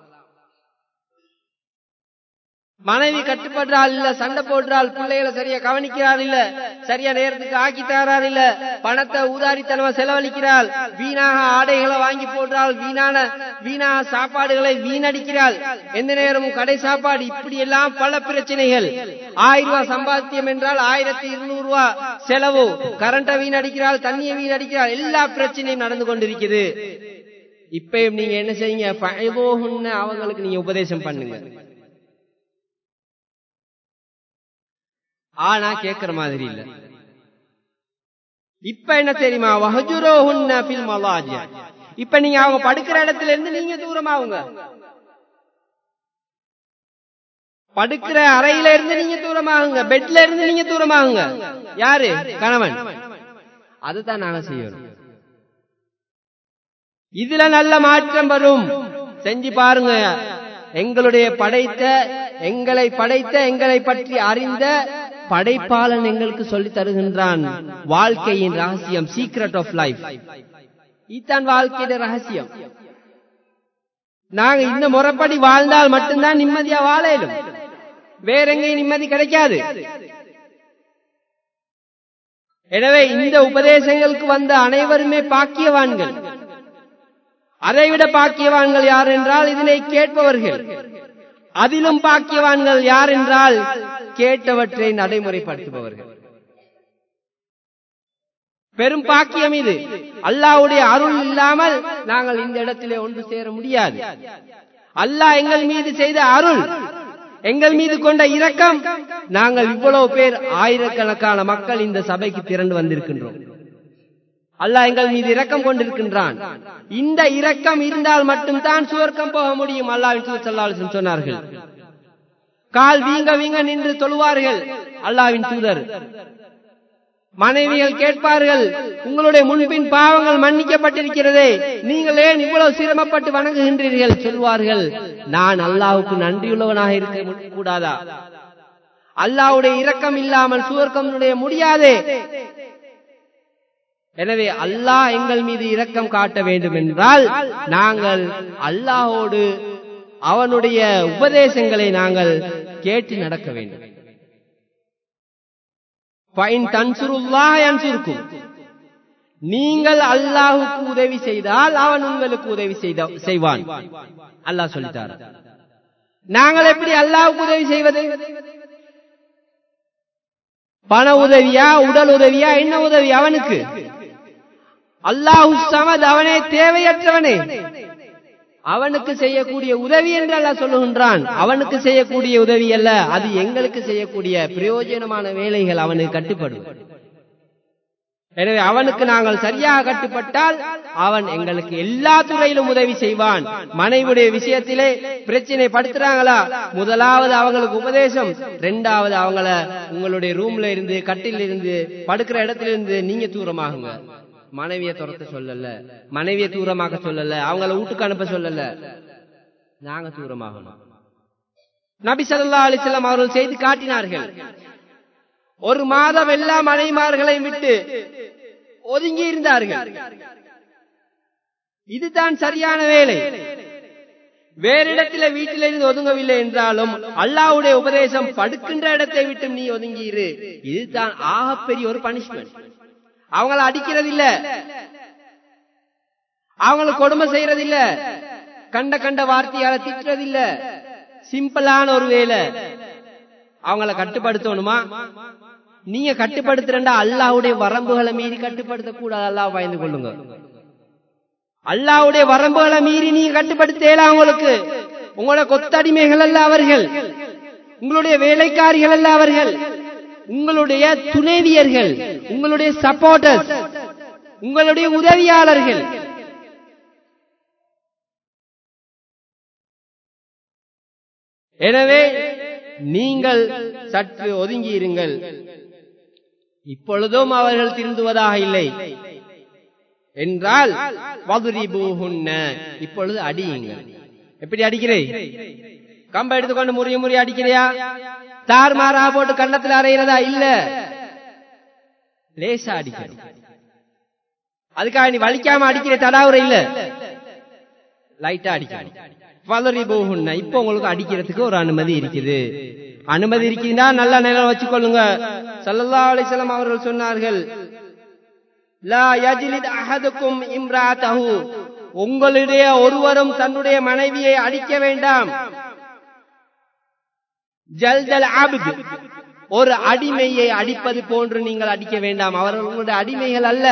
மனைவி கட்டுப்படுறாள் இல்ல சண்டை போடுறாள் பிள்ளைகளை சரியா கவனிக்கிறார் இல்ல சரியா நேரத்துக்கு ஆக்கி தரார் இல்ல பணத்தை ஊதாரித்தனமா செலவழிக்கிறாள் வீணாக ஆடைகளை வாங்கி போடுறாள் வீணான வீணாக சாப்பாடுகளை வீணடிக்கிறாள் எந்த நேரமும் கடை சாப்பாடு இப்படி எல்லாம் பல பிரச்சனைகள் ஆயிரம் ரூபாய் சம்பாத்தியம் என்றால் ஆயிரத்தி இருநூறு ரூபாய் செலவு கரண்ட வீணடிக்கிறாள் தண்ணியை வீணடிக்கிறாள் எல்லா பிரச்சனையும் நடந்து கொண்டிருக்குது இப்பயும் நீங்க என்ன செய்யுங்க அவங்களுக்கு நீங்க உபதேசம் பண்ணுங்க ஆனா கேக்குற மாதிரி இல்ல இப்ப என்ன தெரியுமா வஹஜுரோஹுன்ன ஃபில் மலாஜ் இப்ப நீங்க அவங்க படுக்கிற இடத்துல இருந்து நீங்க தூரமாவுங்க படுக்கிற அறையில இருந்து நீங்க தூரமாகுங்க பெட்ல இருந்து நீங்க தூரமாகுங்க யாரு கணவன் அதுதான் நாங்க செய்யணும் இதுல நல்ல மாற்றம் வரும் செஞ்சு பாருங்க எங்களுடைய படைத்த எங்களை படைத்த எங்களை பற்றி அறிந்த படைப்பாளன் எங்களுக்கு சொல்லி தருகின்றான் வாழ்க்கையின் ரகசியம் சீக்ரெட் ஆஃப் லைஃப் இதுதான் வாழ்க்கையின் ரகசியம் நாங்க இந்த முறைப்படி வாழ்ந்தால் மட்டும்தான் நிம்மதியா வாழ இயலும் வேற எங்கேயும் நிம்மதி கிடைக்காது எனவே இந்த உபதேசங்களுக்கு வந்த அனைவருமே பாக்கியவான்கள் அதைவிட பாக்கியவான்கள் யார் என்றால் இதனை கேட்பவர்கள் அதிலும் பாக்கியவான்கள் யார் என்றால் கேட்டவற்றை நடைமுறைப்படுத்துபவர்கள் பெரும் பாக்கியம் இது அல்லாவுடைய அருள் இல்லாமல் நாங்கள் இந்த இடத்திலே ஒன்று சேர முடியாது அல்லாஹ் எங்கள் மீது செய்த அருள் எங்கள் மீது கொண்ட இரக்கம் நாங்கள் இவ்வளவு பேர் ஆயிரக்கணக்கான மக்கள் இந்த சபைக்கு திரண்டு வந்திருக்கின்றோம் அல்லாஹ் எங்கள் மீது இரக்கம் கொண்டிருக்கின்றான் இந்த இரக்கம் இருந்தால் மட்டும்தான் சுவர்க்கம் போக முடியும் அல்லாவின் தூதர் சொன்னார்கள் கால் வீங்க வீங்க நின்று தொழுவார்கள் அல்லாவின் தூதர் மனைவிகள் கேட்பார்கள் உங்களுடைய முன்பின் பாவங்கள் மன்னிக்கப்பட்டிருக்கிறதே நீங்கள் ஏன் இவ்வளவு சிரமப்பட்டு வணங்குகின்றீர்கள் சொல்வார்கள் நான் அல்லாவுக்கு நன்றியுள்ளவனாக இருக்க கூடாதா அல்லாவுடைய இரக்கம் இல்லாமல் சுவர்க்கம் முடியாதே எனவே அல்லாஹ் எங்கள் மீது இரக்கம் காட்ட வேண்டும் என்றால் நாங்கள் அல்லாஹோடு அவனுடைய உபதேசங்களை நாங்கள் கேட்டு நடக்க வேண்டும் இருக்கும் நீங்கள் அல்லாஹுக்கு உதவி செய்தால் அவன் உங்களுக்கு உதவி செய்வான் அல்லாஹ் சொல்லிட்டார் நாங்கள் எப்படி அல்லாஹுக்கு உதவி செய்வது பண உதவியா உடல் உதவியா என்ன உதவி அவனுக்கு அல்லாஹு சமத் அவனே தேவையற்றவனே அவனுக்கு செய்யக்கூடிய உதவி என்று அல்லாஹ் சொல்லுகின்றான் அவனுக்கு செய்யக்கூடிய உதவி அல்ல அது எங்களுக்கு செய்யக்கூடிய பிரயோஜனமான வேலைகள் அவனுக்கு கட்டுப்படும் எனவே அவனுக்கு நாங்கள் சரியாக கட்டுப்பட்டால் அவன் எங்களுக்கு எல்லா துறையிலும் உதவி செய்வான் மனைவியுடைய விஷயத்திலே பிரச்சனை படுத்துறாங்களா முதலாவது அவங்களுக்கு உபதேசம் ரெண்டாவது அவங்கள உங்களுடைய ரூம்ல இருந்து கட்டில இருந்து படுக்கிற இடத்துல இருந்து நீங்க தூரமாகுங்க மனைவிய துரத்த சொல்லல மனைவிய தூரமாக்க சொல்லல அவங்கள வீட்டுக்கு அனுப்ப சொல்லல நாங்க தூரமாகணும் நபி சல்லா அலிசல்லாம் அவர்கள் செய்து காட்டினார்கள் ஒரு மாதம் எல்லா மனைமார்களையும் விட்டு ஒதுங்கி இருந்தார்கள் இதுதான் சரியான வேலை வேறு இடத்துல வீட்டிலிருந்து ஒதுங்கவில்லை என்றாலும் அல்லாவுடைய உபதேசம் படுக்கின்ற இடத்தை விட்டு நீ ஒதுங்கியிரு இதுதான் ஆகப்பெரிய ஒரு பனிஷ்மெண்ட் அவங்கள அடிக்கிறது இல்ல அவங்களுக்கு கொடுமை செய்யறது இல்ல கண்ட கண்ட வார்த்தையால திட்டுறது இல்ல சிம்பிளான ஒரு வேலை அவங்கள கட்டுப்படுத்தணுமா நீங்க கட்டுப்படுத்துறா அல்லாவுடைய வரம்புகளை மீறி கட்டுப்படுத்த கூடாது அல்லாஹ் பயந்து கொள்ளுங்க அல்லாவுடைய வரம்புகளை மீறி நீங்க கட்டுப்படுத்தல அவங்களுக்கு உங்களோட கொத்தடிமைகள் அல்ல அவர்கள் உங்களுடைய வேலைக்காரிகள் அல்ல அவர்கள் உங்களுடைய துணைவியர்கள் உங்களுடைய சப்போர்டர்ஸ் உங்களுடைய உதவியாளர்கள் எனவே நீங்கள் சற்று ஒதுங்கி இருங்கள் இப்பொழுதும் அவர்கள் திருந்துவதாக இல்லை என்றால் வதுரிபூஹுன்ன இப்பொழுது அடியுங்கள் எப்படி அடிக்கிறே கம்ப எடுத்துக்கொண்டு முறிய முறிய அடிக்கிறியா தார் மாறா போட்டு கண்ணத்தில் அறையிறதா இல்ல லேசா அடிக்கணும் அதுக்காக நீ வலிக்காம அடிக்கிற தடாவுற இல்ல லைட்டா அடிக்கணும் வளரி போகுன்னா இப்ப உங்களுக்கு அடிக்கிறதுக்கு ஒரு அனுமதி இருக்குது அனுமதி இருக்குதுன்னா நல்ல நிலம் வச்சுக்கொள்ளுங்க சல்லல்லா அலிசல்லாம் அவர்கள் சொன்னார்கள் லா யஜ்லித் அஹதுக்கும் இம்ராத்தஹு உங்களுடைய ஒருவரும் தன்னுடைய மனைவியை அடிக்க வேண்டாம் ஜல்தல் அப்த் ஒரு அடிமையை அடிப்பது போன்று நீங்கள் அடிக்க வேண்டாம் அவர்கள் உங்களுடைய அடிமைகள் அல்ல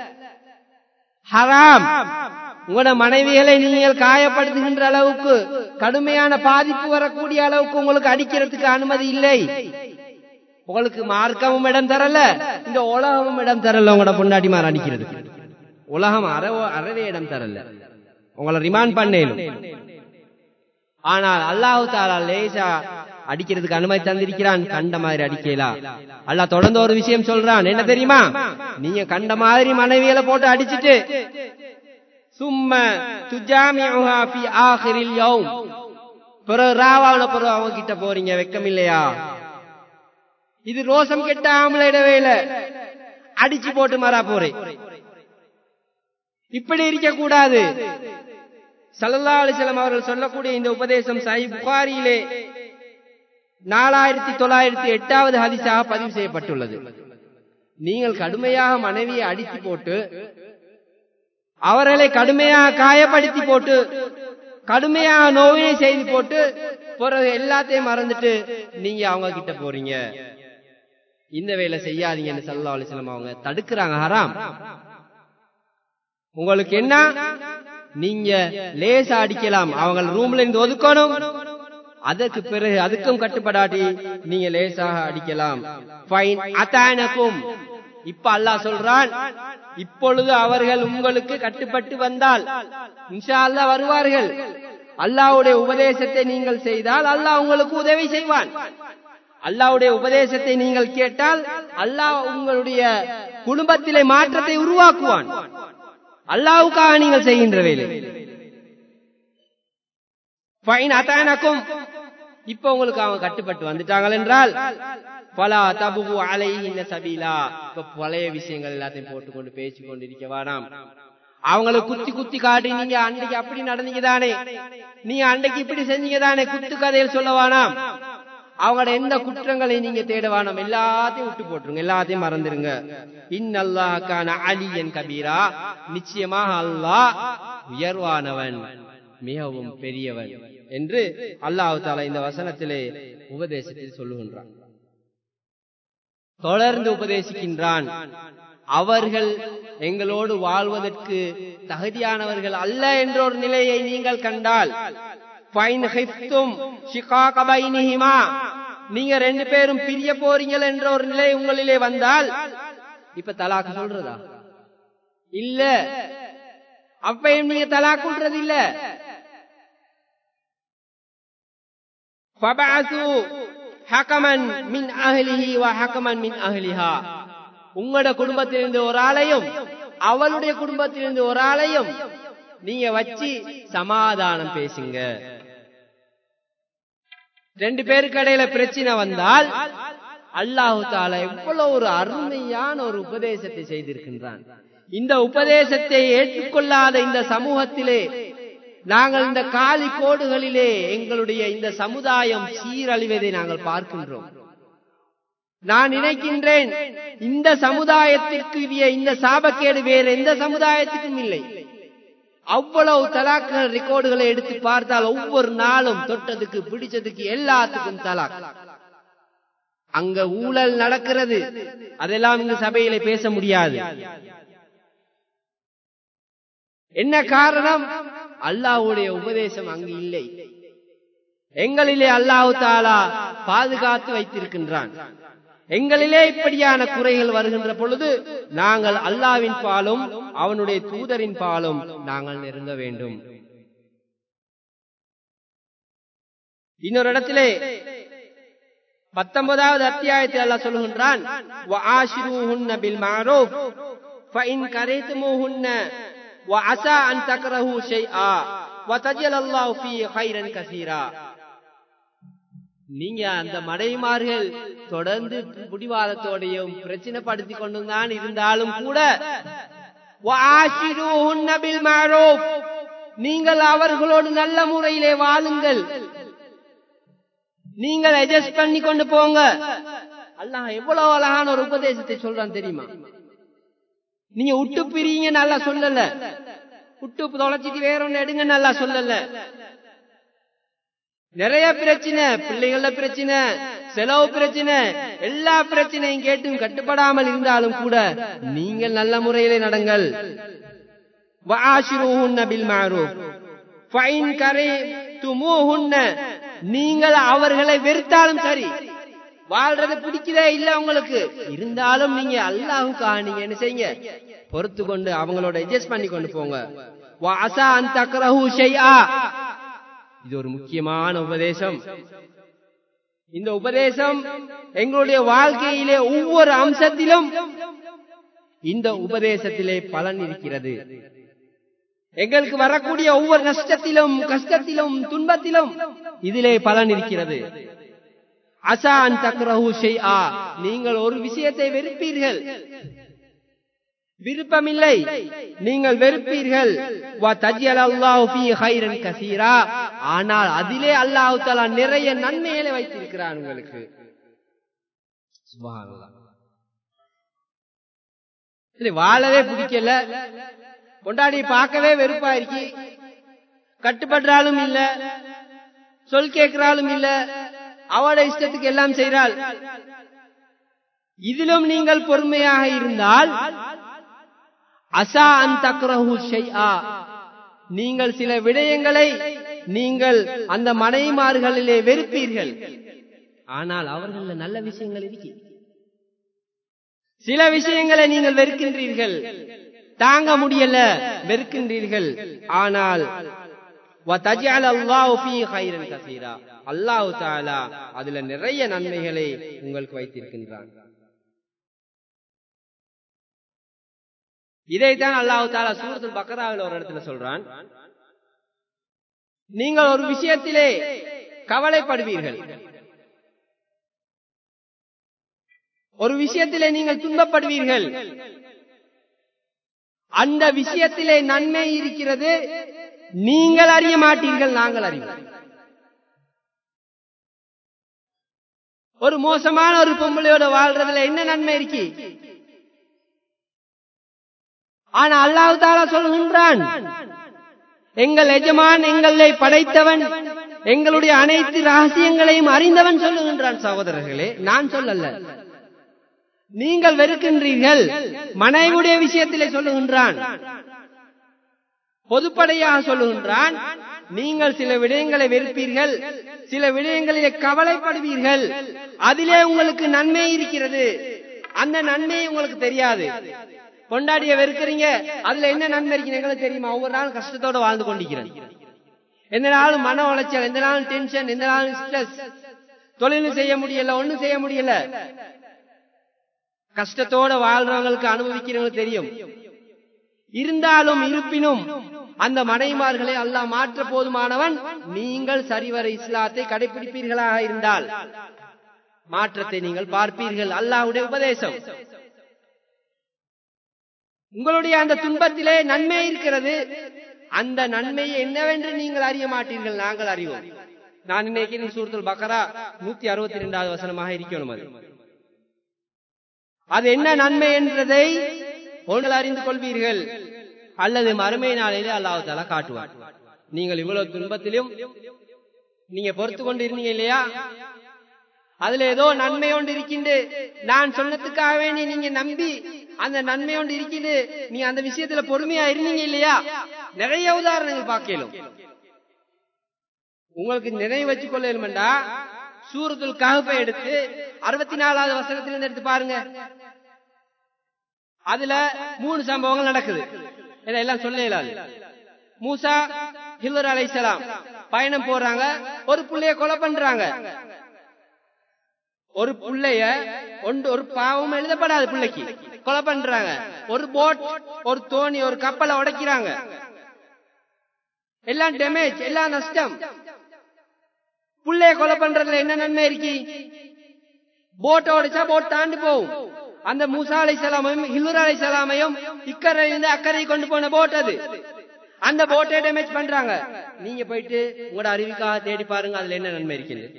ஹராம் உங்களோட மனைவிகளை நீங்கள் காயப்படுத்துகின்ற அளவுக்கு கடுமையான பாதிப்பு வரக்கூடிய அளவுக்கு உங்களுக்கு அடிக்கிறதுக்கு அனுமதி இல்லை உங்களுக்கு மார்க்கமும் இடம் தரல இந்த உலகமும் இடம் தரல உங்களோட பொண்டாட்டிமார் அடிக்கிறது உலகம் அறவோ அறவே இடம் தரல உங்களை ரிமாண்ட் பண்ணேலும் ஆனால் அல்லாஹு தாலா லேசா அடிக்கிறதுக்கு அனுமதி தந்திருக்கிறான் கண்ட மாதிரி அடிக்கலாம் அல்லாஹ் தொடர்ந்து ஒரு விஷயம் சொல்றான் என்ன தெரியுமா நீங்க கண்ட மாதிரி மனைவியல போட்டு அடிச்சிட்டு சும்ம துஜாமிஉஹா ஃபி ஆகிரில் யௌம் பிறகு ராவான பிறகு அவங்க கிட்ட போறீங்க வெக்கம் இல்லையா இது ரோசம் கெட்ட ஆம்பளையிட வேலை அடிச்சு போட்டு மாறா போறேன் இப்படி இருக்க கூடாது சல்லல்லா அலிசலம் அவர்கள் சொல்லக்கூடிய இந்த உபதேசம் சஹி புகாரியிலே நாலாயிரத்தி தொள்ளாயிரத்தி எட்டாவது ஹதிசாக பதிவு செய்யப்பட்டுள்ளது நீங்கள் கடுமையாக மனைவியை அடித்து போட்டு அவர்களை கடுமையாக காயப்படுத்தி போட்டு கடுமையாக நோயினை செய்து போட்டு பிறகு எல்லாத்தையும் மறந்துட்டு நீங்க அவங்க கிட்ட போறீங்க இந்த வேலை செய்யாதீங்கன்னு சல்லா அலிஸ்லாம் அவங்க தடுக்கிறாங்க ஹராம் உங்களுக்கு என்ன நீங்க லேசா அடிக்கலாம் அவங்க ரூம்ல இருந்து ஒதுக்கணும் அதற்கு பிறகு அதுக்கும் கட்டுப்படாட்டி நீங்க லேசாக அடிக்கலாம் ஃபைன் அத்தானக்கும் இப்ப அல்லாஹ் சொல்றான் இப்பொழுது அவர்கள் உங்களுக்கு கட்டுப்பட்டு வந்தால் இன்ஷா அல்லாஹ் வருவார்கள் அல்லாஹ்வுடைய உபதேசத்தை நீங்கள் செய்தால் அல்லாஹ் உங்களுக்கு உதவி செய்வான் அல்லாஹ்வுடைய உபதேசத்தை நீங்கள் கேட்டால் அல்லாஹ் உங்களுடைய குடும்பத்திலே மாற்றத்தை உருவாக்குவான் அல்லாவுக்காக நீங்கள் செய்கின்ற வேலை ஃபைன் அத்தானக்கும் இப்ப உங்களுக்கு அவங்க கட்டுப்பட்டு வந்துட்டாங்க என்றால் பலா தபுகு அலைஹின்ன சபீலா இப்ப பழைய விஷயங்கள் எல்லாத்தையும் போட்டுக்கொண்டு பேசிக் கொண்டிருக்க வேணாம் அவங்களை குத்தி குத்தி காட்டி நீங்க அன்றைக்கு அப்படி நடந்தீங்க தானே நீங்க அன்றைக்கு இப்படி செஞ்சீங்க தானே குத்து கதையில் சொல்ல வேணாம் அவங்களோட எந்த குற்றங்களை நீங்க தேட வேணாம் எல்லாத்தையும் விட்டு போட்டுருங்க எல்லாத்தையும் மறந்துருங்க இன்னல்லாஹான அலியன் கபீரா நிச்சயமாக அல்லாஹ் உயர்வானவன் மிகவும் பெரியவன் என்று அல்லாஹு தாலா இந்த வசனத்திலே உபதேசத்தில் சொல்லுகின்றான் தொடர்ந்து உபதேசிக்கின்றான் அவர்கள் எங்களோடு வாழ்வதற்கு தகுதியானவர்கள் அல்ல என்ற ஒரு நிலையை நீங்கள் கண்டால் நீங்க ரெண்டு பேரும் பிரிய போறீங்கள் என்ற ஒரு நிலை உங்களிலே வந்தால் இப்ப தலாக்கு சொல்றதா இல்ல அப்பையும் நீங்க தலாக்குன்றது இல்ல ஹகமன் மின் அஹ்லிஹி வ ஹகமன் மின் அஹ்லிஹா உங்களோட குடும்பத்திலிருந்து ஒரு ஆளையும் அவளுடைய குடும்பத்திலிருந்து ஒரு ஆளையும் நீங்க வச்சு சமாதானம் பேசுங்க ரெண்டு பேருக்கு இடையில பிரச்சனை வந்தால் அல்லாஹு தாலா எவ்வளவு ஒரு அருமையான ஒரு உபதேசத்தை செய்திருக்கின்றான் இந்த உபதேசத்தை ஏற்றுக்கொள்ளாத இந்த சமூகத்திலே நாங்கள் இந்த காலி கோடுகளிலே எங்களுடைய இந்த சமுதாயம் சீரழிவதை நாங்கள் பார்க்கின்றோம் நான் நினைக்கின்றேன் இந்த சமுதாயத்திற்குரிய இந்த சாபக்கேடு வேறு எந்த சமுதாயத்துக்கும் இல்லை அவ்வளவு தலாக்கள் ரெக்கார்டுகளை எடுத்து பார்த்தால் ஒவ்வொரு நாளும் தொட்டதுக்கு பிடிச்சதுக்கு எல்லாத்துக்கும் தலாக் அங்க ஊழல் நடக்கிறது அதெல்லாம் இந்த சபையில பேச முடியாது என்ன காரணம் அல்லாஹுடைய உபதேசம் அங்கு இல்லை எங்களிலே அல்லாஹு தாலா பாதுகாத்து வைத்திருக்கின்றான் எங்களிலே இப்படியான குறைகள் வருகின்ற பொழுது நாங்கள் அல்லாவின் பாலும் அவனுடைய தூதரின் பாலும் நாங்கள் நெருங்க வேண்டும் இன்னொரு இடத்திலே பத்தொன்பதாவது அத்தியாயத்தில் அல்லாஹ் சொல்லுகின்றான் وعسى أن تكرهوا شيئا وتجعل الله فيه خيرا كثيرا நீங்க அந்த மடைமார்கள் தொடர்ந்து புடிவாதத்தோடையும் பிரச்சனை படுத்தி கொண்டு தான் இருந்தாலும் கூட நீங்கள் அவர்களோடு நல்ல முறையிலே வாழுங்கள் நீங்கள் அட்ஜஸ்ட் பண்ணி கொண்டு போங்க அல்லாஹ் எவ்வளவு அழகான ஒரு உபதேசத்தை சொல்றான் தெரியுமா நீங்க விட்டு பிரிங்க நல்லா சொல்லல விட்டு தொலைச்சிட்டு வேற ஒண்ணு எடுங்க நல்லா சொல்லல நிறைய பிரச்சனை பிள்ளைகள பிரச்சனை செலவு பிரச்சனை எல்லா பிரச்சனையும் கேட்டும் கட்டுப்படாமல் இருந்தாலும் கூட நீங்கள் நல்ல முறையிலே நடங்கள் நீங்கள் அவர்களை வெறுத்தாலும் சரி வாழ்றது பிடிக்கதே இல்ல உங்களுக்கு இருந்தாலும் நீங்க அல்லாஹுக்காக நீங்க என்ன செய்யுங்க பொறுத்து கொண்டு அவங்களோட அட்ஜஸ்ட் பண்ணி கொண்டு போங்க இது ஒரு முக்கியமான உபதேசம் இந்த உபதேசம் எங்களுடைய வாழ்க்கையிலே ஒவ்வொரு அம்சத்திலும் இந்த உபதேசத்திலே பலன் இருக்கிறது எங்களுக்கு வரக்கூடிய ஒவ்வொரு நஷ்டத்திலும் கஷ்டத்திலும் துன்பத்திலும் இதிலே பலன் இருக்கிறது அசா அன் தக்ரஹு ஷைஆ நீங்கள் ஒரு விஷயத்தை வெறுப்பீர்கள் விருப்பமில்லை நீங்கள் வெறுப்பீர்கள் ஆனால் அதிலே அல்லாஹு தாலா நிறைய நன்மைகளை வைத்திருக்கிறான் உங்களுக்கு வாழவே பிடிக்கல கொண்டாடி பார்க்கவே வெறுப்பா இருக்கு கட்டுப்படுறாலும் இல்ல சொல் கேட்கிறாலும் இல்ல அவட இஷ்டத்துக்கு எல்லாம் செய்கிறாள் இதிலும் நீங்கள் பொறுமையாக இருந்தால் அசா அன் தக்ரஹு ஷைஆ நீங்கள் சில விடயங்களை நீங்கள் அந்த மனைமார்களிலே வெறுப்பீர்கள் ஆனால் அவர்கள் நல்ல விஷயங்கள் இருக்கு சில விஷயங்களை நீங்கள் வெறுக்கின்றீர்கள் தாங்க முடியல வெறுக்கின்றீர்கள் ஆனால் அல்லாஹு தாலா அதுல நிறைய நன்மைகளை உங்களுக்கு வைத்திருக்கின்றான் இதைத்தான் அல்லாஹு தாலா சூரத்துல் பக்கராவில் ஒரு இடத்துல சொல்றான் நீங்கள் ஒரு விஷயத்திலே கவலைப்படுவீர்கள் ஒரு விஷயத்திலே நீங்கள் துன்பப்படுவீர்கள் அந்த விஷயத்திலே நன்மை இருக்கிறது நீங்கள் அறிய மாட்டீர்கள் நாங்கள் அறிவோம் ஒரு மோசமான ஒரு பொம்பளையோட வாழ்றதுல என்ன நன்மை இருக்கு ஆனா அல்லாஹு தாலா சொல்கின்றான் எங்கள் எஜமான் எங்களை படைத்தவன் எங்களுடைய அனைத்து ரகசியங்களையும் அறிந்தவன் சொல்லுகின்றான் சகோதரர்களே நான் சொல்லல நீங்கள் வெறுக்கின்றீர்கள் மனைவியுடைய விஷயத்திலே சொல்லுகின்றான் பொதுப்படையாக சொல்லுகின்றான் நீங்கள் சில விடயங்களை வெறுப்பீர்கள் சில விடயங்களிலே கவலைப்படுவீர்கள் அதிலே உங்களுக்கு நன்மை இருக்கிறது அந்த நன்மை உங்களுக்கு தெரியாது கொண்டாடிய வெறுக்கிறீங்க அதுல என்ன நன்மை இருக்கு எங்களுக்கு தெரியுமா ஒவ்வொரு நாளும் கஷ்டத்தோட வாழ்ந்து கொண்டிருக்கிறேன் எந்த நாளும் மன உளைச்சல் எந்த நாளும் டென்ஷன் எந்த நாளும் ஸ்ட்ரெஸ் தொழிலும் செய்ய முடியல ஒண்ணும் செய்ய முடியல கஷ்டத்தோட வாழ்றவங்களுக்கு அனுபவிக்கிறவங்களுக்கு தெரியும் இருந்தாலும் இருப்பினும் அந்த மனைமார்களை அல்லாஹ் மாற்ற போதுமானவன் நீங்கள் சரிவர இஸ்லாத்தை கடைபிடிப்பீர்களாக இருந்தால் மாற்றத்தை நீங்கள் பார்ப்பீர்கள் அல்லாஹ்வுடைய உபதேசம் உங்களுடைய அந்த துன்பத்திலே நன்மை இருக்கிறது அந்த நன்மையை என்னவென்று நீங்கள் அறிய மாட்டீர்கள் நாங்கள் அறிவோம் நான் இன்னைக்கு சூரத்துல் பக்கரா நூத்தி அறுபத்தி ரெண்டாவது வசனமாக இருக்கணும் அது அது என்ன நன்மை என்றதை நீங்கள் அறிந்து கொள்வீர்கள் அல்லது மறுமை நாளிலே அல்லாஹு தாலா காட்டுவார் நீங்கள் இவ்வளவு துன்பத்திலும் நீங்க பொறுத்து கொண்டு இருந்தீங்க இல்லையா அதுல ஏதோ நன்மை ஒன்று இருக்கின்று நான் சொன்னதுக்காக வேண்டி நீங்க நம்பி அந்த நன்மை ஒன்று இருக்கின்று நீ அந்த விஷயத்துல பொறுமையா இருந்தீங்க இல்லையா நிறைய உதாரணங்கள் பார்க்கலும் உங்களுக்கு நினைவு வச்சுக் கொள்ளலுமெண்டா சூரத்துல் கஹப்பை எடுத்து அறுபத்தி நாலாவது வசனத்திலிருந்து எடுத்து பாருங்க அதுல மூணு சம்பவங்கள் நடக்குது இதெல்லாம் சொல்ல இயலாது மூசா ஹில்லர் அலைசலாம் பயணம் போறாங்க ஒரு புள்ளைய கொலை பண்றாங்க ஒரு புள்ளைய ஒன்று ஒரு பாவம் எழுதப்படாது பிள்ளைக்கு கொலை பண்றாங்க ஒரு போட் ஒரு தோணி ஒரு கப்பலை உடைக்கிறாங்க எல்லாம் டேமேஜ் எல்லாம் நஷ்டம் புள்ளைய கொலை பண்றதுல என்ன நன்மை இருக்கு போட்டை உடைச்சா போட் தாண்டி போகும் அந்த மூசா அலை சலாமையும் ஹில்லூர் அலை சலாமையும் இக்கரையிலிருந்து அக்கறை கொண்டு போன போட் அது அந்த போட்டை டேமேஜ் பண்றாங்க நீங்க போயிட்டு உங்களோட அறிவிக்காக தேடி பாருங்க அதுல என்ன நன்மை இருக்குது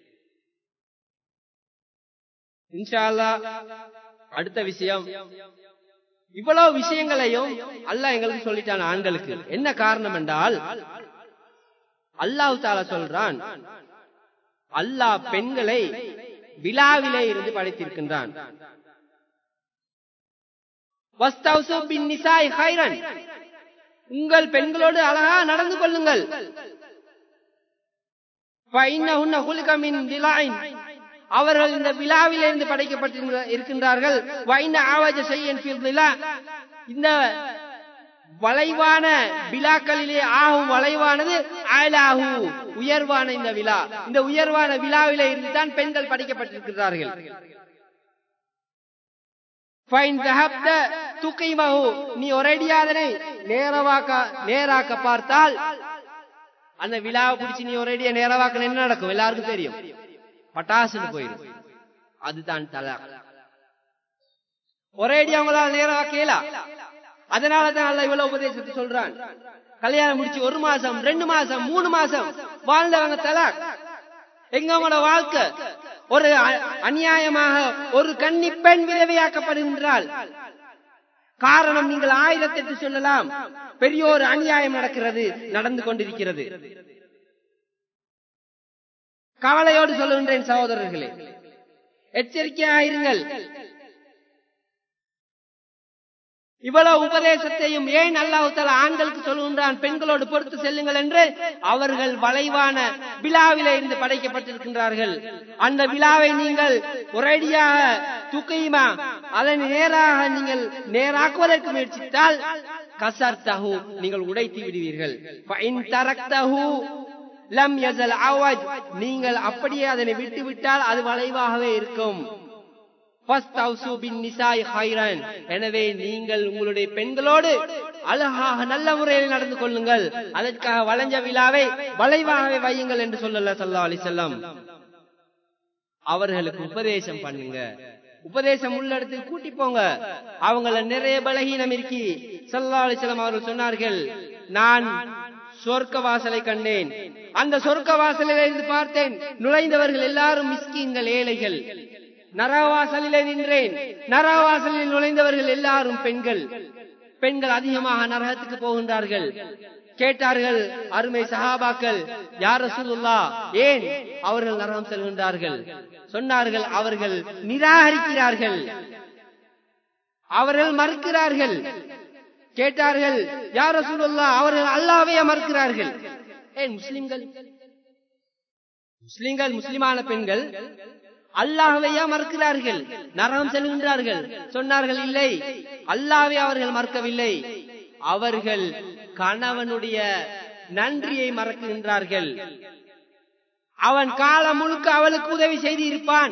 இன்ஷால்லா அடுத்த விஷயம் இவ்வளவு விஷயங்களையும் அல்லாஹ் எங்களுக்கு சொல்லிட்டான் ஆண்களுக்கு என்ன காரணம் என்றால் அல்லாஹ் தாலா சொல்றான் அல்லாஹ் பெண்களை விழாவிலே இருந்து படைத்திருக்கின்றான் உங்கள் பெண்களோடு அழகா நடந்து கொள்ளுங்கள் அவர்கள் இந்த விழாவிலிருந்து படைக்கப்பட்டு இருக்கின்றார்கள் இந்த வளைவான விழாக்களிலே ஆகும் வளைவானது ஆலாஹு உயர்வான இந்த விழா இந்த உயர்வான விழாவிலே இருந்துதான் பெண்கள் படிக்கப்பட்டிருக்கிறார்கள் நீ ஒரேடியாதனை நேரவாக்க நேராக்க பார்த்தால் அந்த விழாவை பிடிச்சி நீ ஒரேடியா நேரவாக்க என்ன நடக்கும் எல்லாருக்கும் தெரியும் பட்டாசுன்னு போயிடும் அதுதான் தலா ஒரேடியா அவங்களால நேரவாக்கலாம் அதனாலதான் அல்ல இவ்வளவு உபதேசத்தை சொல்றான் கல்யாணம் முடிச்சு ஒரு மாசம் ரெண்டு மாசம் மூணு மாசம் வாழ்ந்தவங்க தலாக் எங்க அவங்களோட வாழ்க்கை ஒரு அநியாயமாக ஒரு கன்னி பெண் விதவையாக்கப்படுகின்றால் காரணம் நீங்கள் ஆயிரத்தெட்டு சொல்லலாம் பெரிய ஒரு அநியாயம் நடக்கிறது நடந்து கொண்டிருக்கிறது கவலையோடு சொல்லுகின்றேன் சகோதரர்களே எச்சரிக்கையாயிருங்கள் இவ்வளவு உபதேசத்தையும் ஏன் அல்லாஹால ஆண்களுக்கு சொல்லுகின்றான் பெண்களோடு பொறுத்து செல்லுங்கள் என்று அவர்கள் வளைவான விழாவிலே இருந்து படைக்கப்பட்டிருக்கின்றார்கள் அந்த விழாவை நீங்கள் ஒரேடியாக துக்கையுமா அதனை நேராக நீங்கள் நேராக்குவதற்கு முயற்சித்தால் கசர் தகு நீங்கள் உடைத்து விடுவீர்கள் லம் யசல் அவஜ் நீங்கள் அப்படியே அதனை விட்டு விட்டால் அது வளைவாகவே இருக்கும் எனவே நீங்கள் உங்களுடைய பெண்களோடு அழகாக நல்ல முறையில் நடந்து கொள்ளுங்கள் அதற்காக வளைஞ்ச விழாவை வளைவாகவே வையுங்கள் என்று சொல்லல சல்லா அலி செல்லம் அவர்களுக்கு உபதேசம் பண்ணுங்க உபதேசம் உள்ள இடத்துக்கு கூட்டி போங்க அவங்கள நிறைய பலகீனம் இருக்கி சல்லா அலிசல்லாம் அவர்கள் சொன்னார்கள் நான் சொர்க்க வாசலை கண்டேன் அந்த சொர்க்க வாசலில் இருந்து பார்த்தேன் நுழைந்தவர்கள் எல்லாரும் மிஸ்கீன்கள் ஏழைகள் நரவாசலிலே நின்றேன் நரவாசலில் நுழைந்தவர்கள் எல்லாரும் பெண்கள் பெண்கள் அதிகமாக நரகத்துக்கு போகின்றார்கள் கேட்டார்கள் அருமை சஹாபாக்கள் யார் ரசூலுல்லா ஏன் அவர்கள் நரகம் செல்கின்றார்கள் சொன்னார்கள் அவர்கள் நிராகரிக்கிறார்கள் அவர்கள் மறுக்கிறார்கள் கேட்டார்கள் யார் ரசூலுல்லா அவர்கள் அல்லாவே மறுக்கிறார்கள் ஏன் முஸ்லிம்கள் முஸ்லிம்கள் முஸ்லிமான பெண்கள் அல்லாஹையா மறுக்கிறார்கள் நரகம் செல்கின்றார்கள் சொன்னார்கள் இல்லை அல்லாவே அவர்கள் மறுக்கவில்லை அவர்கள் கணவனுடைய நன்றியை மறக்குகின்றார்கள் அவன் காலம் முழுக்க அவளுக்கு உதவி செய்து இருப்பான்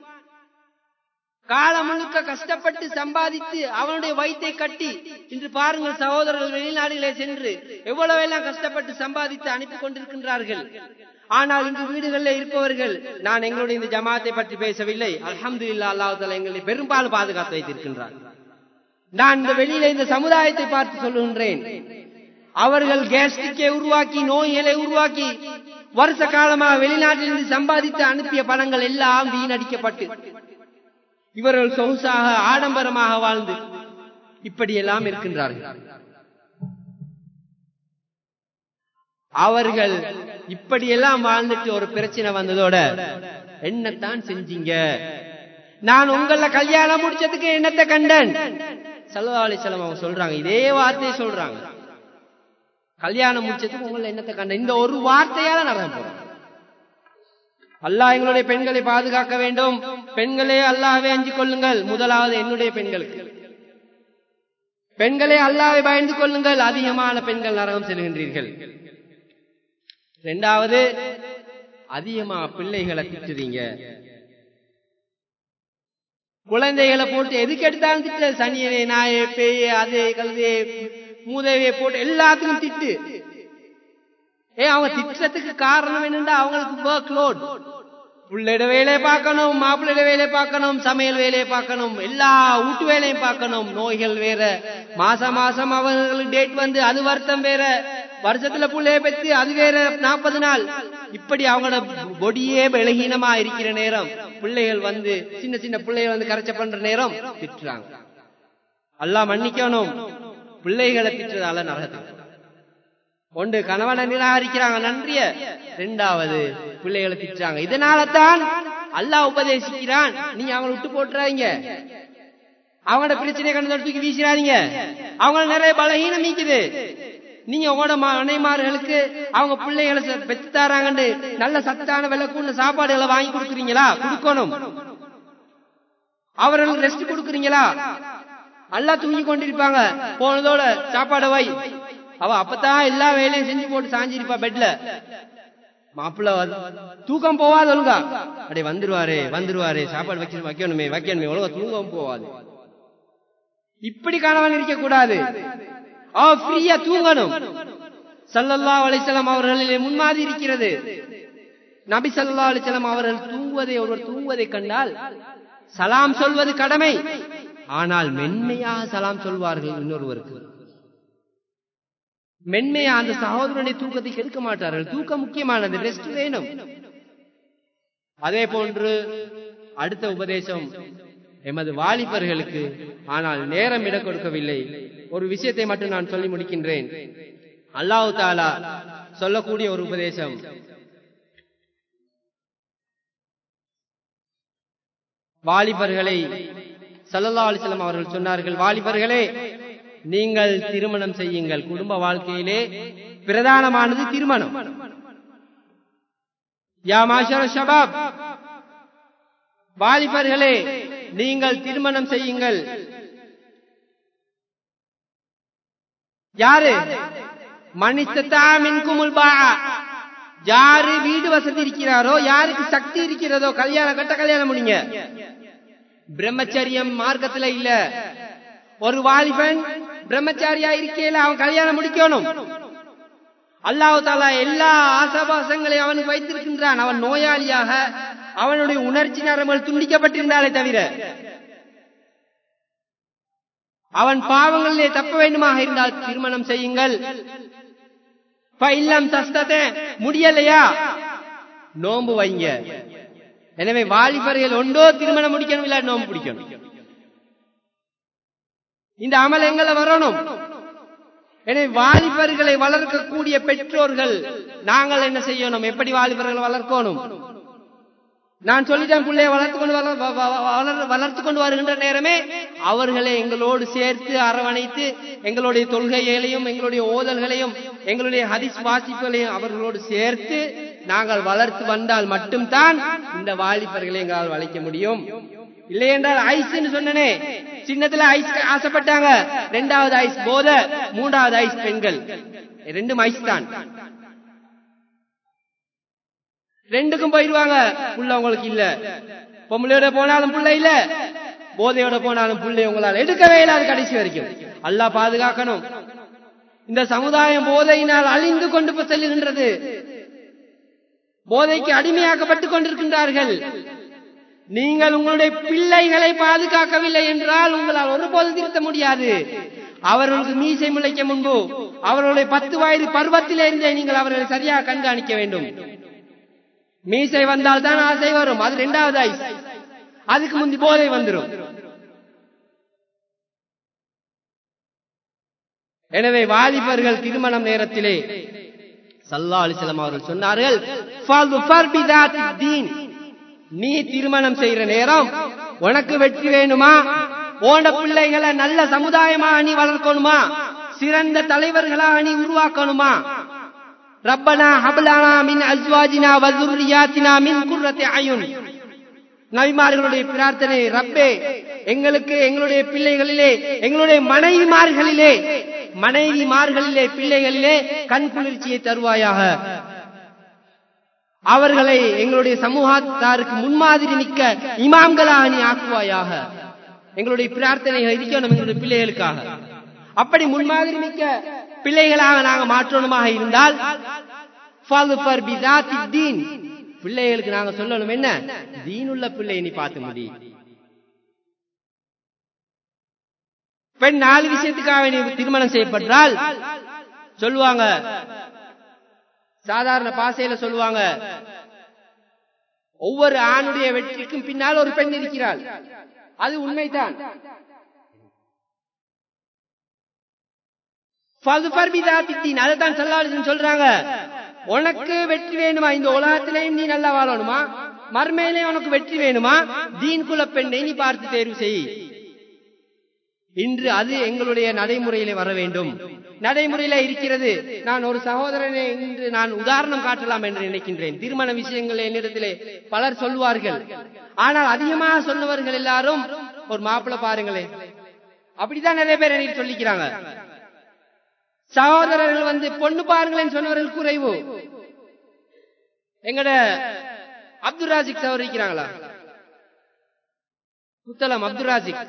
காலம் முழுக்க கஷ்டப்பட்டு சம்பாதித்து அவனுடைய வயிற்றை கட்டி இன்று பாருங்கள் சகோதரர்கள் வெளிநாடுகளே சென்று எவ்வளவு எல்லாம் கஷ்டப்பட்டு சம்பாதித்து அனுப்பி கொண்டிருக்கின்றார்கள் ஆனால் இங்கு வீடுகளில் இருப்பவர்கள் நான் எங்களுடைய இந்த ஜமாத்தை பற்றி பேசவில்லை அலமது இல்லா அல்லாஹால எங்களை பெரும்பாலும் பாதுகாத்து வைத்திருக்கின்றார் நான் இந்த வெளியில இந்த சமுதாயத்தை பார்த்து சொல்லுகின்றேன் அவர்கள் கேஸ்டிக்கை உருவாக்கி நோய்களை உருவாக்கி வருஷ காலமாக வெளிநாட்டிலிருந்து சம்பாதித்து அனுப்பிய பணங்கள் எல்லாம் வீணடிக்கப்பட்டு இவர்கள் சொகுசாக ஆடம்பரமாக வாழ்ந்து இப்படியெல்லாம் இருக்கின்றார்கள் அவர்கள் இப்படியெல்லாம் வாழ்ந்துட்டு ஒரு பிரச்சனை வந்ததோட என்னத்தான் செஞ்சீங்க நான் உங்கள கல்யாணம் முடிச்சதுக்கு என்னத்தை கண்டன் சல்லா அலிசலம் அவங்க சொல்றாங்க இதே வார்த்தையை சொல்றாங்க கல்யாணம் முடிச்சதுக்கு உங்களை என்னத்தை கண்டன் இந்த ஒரு வார்த்தையால நடந்து போறோம் அல்லாஹ் எங்களுடைய பெண்களை பாதுகாக்க வேண்டும் பெண்களே அல்லாஹ்வை அஞ்சு கொள்ளுங்கள் முதலாவது என்னுடைய பெண்களுக்கு பெண்களே அல்லாவை பயந்து கொள்ளுங்கள் அதிகமான பெண்கள் நரகம் செல்கின்றீர்கள் ரெண்டாவது அதிகமா பிள்ளைகளை திட்டுறீங்க குழந்தைகளை போட்டு எதுக்கு எடுத்தாலும் திட்டு சனியனே நாயே பேயே அதே கழுதே மூதேவியை போட்டு எல்லாத்துக்கும் திட்டு ஏ அவங்க திட்டத்துக்கு காரணம் என்னண்டா அவங்களுக்கு ஒர்க் லோட் புள்ளைட வேலையை பார்க்கணும் மாப்பிள்ளைட வேலையை பார்க்கணும் சமையல் வேலையை பார்க்கணும் எல்லா வீட்டு வேலையும் பார்க்கணும் நோய்கள் வேற மாசம் மாசம் அவங்களுக்கு டேட் வந்து அது வருத்தம் வேற வருஷத்துல புள்ளைய பெற்று அது வேற நாற்பது நாள் இப்படி அவங்களோட பொடியே பலகீனமா இருக்கிற நேரம் பிள்ளைகள் வந்து சின்ன சின்ன பிள்ளைகள் வந்து கரைச்ச பண்ற நேரம் திட்டுறாங்க எல்லாம் மன்னிக்கணும் பிள்ளைகளை திட்டுறதால நரகத்துக்கு ஒன்று கணவனை நிராகரிக்கிறாங்க நன்றிய ரெண்டாவது பிள்ளைகளை திட்டுறாங்க இதனால தான் அல்லாஹ் உபதேசிக்கிறான் நீங்க அவங்களை விட்டு போட்டுறாங்க அவங்களோட பிரச்சனையை கண்டு தூக்கி வீசிடாதீங்க அவங்க நிறைய பலகீனம் நீக்குது நீங்க உங்களோட மனைமார்களுக்கு அவங்க பிள்ளைகளை பெற்று தாராங்கன்னு நல்ல சத்தான விளக்குள்ள சாப்பாடுகளை வாங்கி கொடுக்குறீங்களா கொடுக்கணும் அவர்களுக்கு ரெஸ்ட் கொடுக்குறீங்களா நல்லா தூங்கி கொண்டிருப்பாங்க போனதோட சாப்பாட வை அவ அப்பதான் எல்லா வேலையும் செஞ்சு போட்டு சாஞ்சிருப்பா பெட்ல மாப்பிள்ள தூக்கம் போவாது ஒழுங்கா அடே வந்துருவாரே வந்துருவாரே சாப்பாடு வைக்க வைக்கணுமே வைக்கணுமே ஒழுங்கா தூங்கவும் போவாது இப்படி கணவன் இருக்க கூடாது அவ ஃப்ரீயா தூங்கணும் சல்லல்லா அலிசல்லாம் அவர்களிலே முன்மாதிரி இருக்கிறது நபி சல்லா அலிசல்லாம் அவர்கள் தூங்குவதை ஒருவர் தூங்குவதை கண்டால் சலாம் சொல்வது கடமை ஆனால் மென்மையாக சலாம் சொல்வார்கள் இன்னொருவருக்கு மென்மையா அந்த சகோதரனுடைய தூக்கத்தை கெடுக்க மாட்டார்கள் தூக்கம் முக்கியமானது ரெஸ்ட் வேணும் அதே போன்று அடுத்த உபதேசம் எமது வாலிபர்களுக்கு ஆனால் நேரம் இடம் கொடுக்கவில்லை ஒரு விஷயத்தை மட்டும் நான் சொல்லி முடிக்கின்றேன் அல்லாஹு தாலா சொல்லக்கூடிய ஒரு உபதேசம் வாலிபர்களை சல்லல்லா அலிஸ்லாம் அவர்கள் சொன்னார்கள் வாலிபர்களே நீங்கள் திருமணம் செய்யுங்கள் குடும்ப வாழ்க்கையிலே பிரதானமானது திருமணம் யா மாஷர ஷபாப் வாலிபர்களே நீங்கள் திருமணம் செய்யுங்கள் யாரு மனிதத்தாமின் குமுல்பா யாரு வீடு வசதி இருக்கிறாரோ யாருக்கு சக்தி இருக்கிறதோ கல்யாணம் கட்ட கல்யாணம் முடிங்க பிரம்மச்சரியம் மார்க்கத்துல இல்ல ஒரு வாலிபன் பிரம்மச்சாரியா இருக்கையில அவன் கல்யாணம் முடிக்கணும் அல்லாஹு தாலா எல்லா ஆசாபாசங்களையும் அவனுக்கு வைத்திருக்கின்றான் அவன் நோயாளியாக அவனுடைய உணர்ச்சி நரம்புகள் துண்டிக்கப்பட்டிருந்தாலே தவிர அவன் பாவங்களிலே தப்ப வேண்டுமாக இருந்தால் திருமணம் செய்யுங்கள் இல்லம் சஸ்தத்தை முடியலையா நோன்பு வைங்க எனவே வாலிபர்கள் ஒன்றோ திருமணம் முடிக்கணும் இல்ல நோன்பு பிடிக்கணும் இந்த அமல் எங்களை வரணும் எனவே வாலிபர்களை வளர்க்கக்கூடிய பெற்றோர்கள் நாங்கள் என்ன செய்யணும் எப்படி வாலிபர்களை வளர்க்கணும் நான் சொல்லிட்டேன் பிள்ளைய வளர்த்து கொண்டு வளர்த்து கொண்டு வருகின்ற நேரமே அவர்களை எங்களோடு சேர்த்து அரவணைத்து எங்களுடைய தொல்கைகளையும் எங்களுடைய ஓதல்களையும் எங்களுடைய ஹரிஸ் வாசிப்புகளையும் அவர்களோடு சேர்த்து நாங்கள் வளர்த்து வந்தால் மட்டும்தான் இந்த வாலிபர்களை எங்களால் வளைக்க முடியும் இல்லை என்றால் ஐஸ்ன்னு சொன்னனே சின்னத்துல ஐஸ் ஆசைப்பட்டாங்க ரெண்டாவது ஐஸ் போத மூன்றாவது ஐஸ் பெண்கள் ரெண்டும் ஐஸ் தான் ரெண்டுக்கும் போயிடுவாங்க புள்ள உங்களுக்கு இல்ல பொம்பளையோட போனாலும் புள்ள இல்ல போதையோட போனாலும் புள்ளை உங்களால் எடுக்கவே இல்லாத கடைசி வரைக்கும் அல்லாஹ் பாதுகாக்கணும் இந்த சமுதாயம் போதையினால் அழிந்து கொண்டு செல்லுகின்றது போதைக்கு அடிமையாக்கப்பட்டுக் கொண்டிருக்கின்றார்கள் நீங்கள் உங்களுடைய பிள்ளைகளை பாதுகாக்கவில்லை என்றால் உங்களால் ஒருபோது திருத்த முடியாது அவர்களுக்கு மீசை முளைக்க முன்பு அவர்களுடைய பத்து வயது பருவத்திலே இருந்தே நீங்கள் அவர்களை சரியாக கண்காணிக்க வேண்டும் மீசை வந்தால் தான் ஆசை வரும் அது ரெண்டாவது ஐஸ் அதுக்கு முந்தி போதை வந்துடும் எனவே வாலிபர்கள் திருமணம் நேரத்திலே சல்லா அலிசல்லாம் அவர்கள் சொன்னார்கள் நீ திருமணம் செய்யற நேரம் உனக்கு வெற்றி வேணுமா போன பிள்ளைகளை நல்ல சமுதாயமா நீ வளர்க்கணுமா சிறந்த தலைவர்களா நீ உருவாக்கணுமா ரப்பனா ஹபலானா மின் அஸ்வாஜினா வதுர்ரியாத்தினா மின் குர்ரத்தி அயுன் நபிமார்களுடைய பிரார்த்தனை ரப்பே எங்களுக்கு எங்களுடைய பிள்ளைகளிலே எங்களுடைய மனைவிமார்களிலே மனைவிமார்களிலே பிள்ளைகளிலே கண் குளிர்ச்சியை தருவாயாக அவர்களை எங்களுடைய சமூகத்தாருக்கு முன்மாதிரி மிக்க இமாம்களாக நீ ஆக்குவாயாக எங்களுடைய பிரார்த்தனைகள் இருக்கணும் எங்களுடைய பிள்ளைகளுக்காக அப்படி முன்மாதிரி மிக்க பிள்ளைகளாக நாங்க மாற்றணுமாக இருந்தால் பிள்ளைகளுக்கு நாங்க சொல்லணும் என்ன தீனுள்ள பிள்ளை நீ பார்த்து முடி பெண் நாலு விஷயத்துக்காக நீ திருமணம் செய்யப்பட்டால் சொல்லுவாங்க சாதாரண பாசையில சொல்லுவாங்க ஒவ்வொரு ஆணுடைய வெற்றிக்கும் பின்னால் ஒரு பெண் இருக்கிறாள் அது உண்மைதான் அதைத்தான் சொல்லாலும் சொல்றாங்க உனக்கு வெற்றி வேணுமா இந்த உலகத்திலையும் நீ நல்லா வாழணுமா மர்மையிலே உனக்கு வெற்றி வேணுமா தீன் குல பெண்ணை நீ பார்த்து தேர்வு செய் இன்று அது எங்களுடைய நடைமுறையிலே வர வேண்டும் நடைமுறையில இருக்கிறது நான் ஒரு சகோதரனை இன்று நான் உதாரணம் காட்டலாம் என்று நினைக்கின்றேன் திருமண விஷயங்கள் என்னிடத்திலே பலர் சொல்லுவார்கள் ஆனால் அதிகமாக சொன்னவர்கள் எல்லாரும் ஒரு மாப்பிள்ள பாருங்களேன் அப்படித்தான் நிறைய பேர் எனக்கு சொல்லிக்கிறாங்க சகோதரர்கள் வந்து பொண்ணு பாருங்களேன்னு சொன்னவர்கள் குறைவு எங்கட அப்துல் ராசிக் சவர் இருக்கிறாங்களா புத்தளம் அப்துல் ராசிக்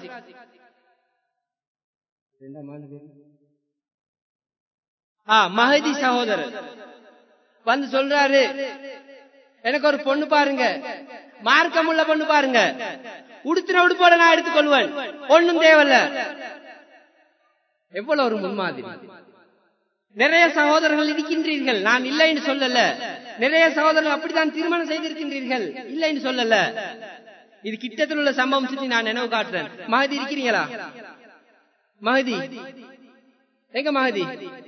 மஹதி சகோதரர் வந்து சொல்றாரு எனக்கு ஒரு பொண்ணு பாருங்க மார்க்கமுள்ள பொண்ணு பாருங்க உடுத்தின உடுப்போட நான் எடுத்துக்கொள்வேன் ஒண்ணும் தேவையில்ல எவ்வளவு ஒரு முன்மாதிரி நிறைய சகோதரர்கள் இருக்கின்றீர்கள் நான் இல்லைன்னு சொல்லல நிறைய சகோதரர்கள் அப்படித்தான் திருமணம் செய்திருக்கின்றீர்கள் இல்லைன்னு சொல்லல இது கிட்டத்தில் உள்ள சம்பவம் சுற்றி நான் நினைவு காட்டுறேன் மகதி இருக்கிறீங்களா மகதி எங்க மகதி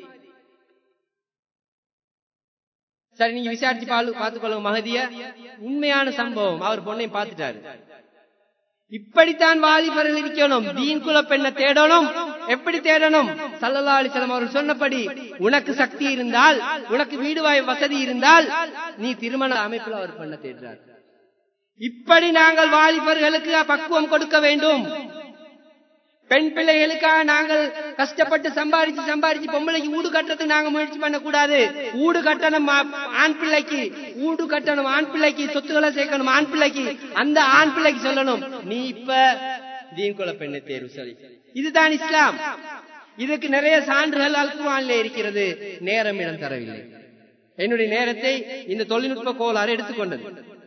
சரி நீங்க விசாரிச்சு பாலு பார்த்துக்கொள்ளுங்க மகதிய உண்மையான சம்பவம் அவர் பொண்ணை பார்த்துட்டாரு இப்படித்தான் வாலிபர்கள் இருக்கணும் தீன் குல பெண்ணை தேடணும் எப்படி தேடணும் சல்லல்லா அலிசலம் அவர்கள் சொன்னபடி உனக்கு சக்தி இருந்தால் உனக்கு வீடு வாய் வசதி இருந்தால் நீ திருமண அமைப்பில் அவர் பண்ண தேடுறார் இப்படி நாங்கள் வாலிபர்களுக்கு பக்குவம் கொடுக்க வேண்டும் பெண் பிள்ளைகளுக்காக நாங்கள் கஷ்டப்பட்டு சம்பாதிச்சு சம்பாதிச்சு பொம்பளைக்கு ஊடு கட்டுறதுக்கு நாங்க முயற்சி பண்ணக்கூடாது ஊடு கட்டணும் ஆண் பிள்ளைக்கு ஊடு கட்டணும் ஆண் பிள்ளைக்கு சொத்துக்களை சேர்க்கணும் ஆண் பிள்ளைக்கு அந்த ஆண் பிள்ளைக்கு சொல்லணும் நீ இப்ப தீன் குல பெண்ணை தேர்வு சொல்லி இதுதான் இஸ்லாம் இதுக்கு நிறைய சான்றுகள் அல்குவான்ல இருக்கிறது நேரம் இடம் தரவில்லை என்னுடைய நேரத்தை இந்த தொழில்நுட்ப கோளாறு எடுத்துக்கொண்டது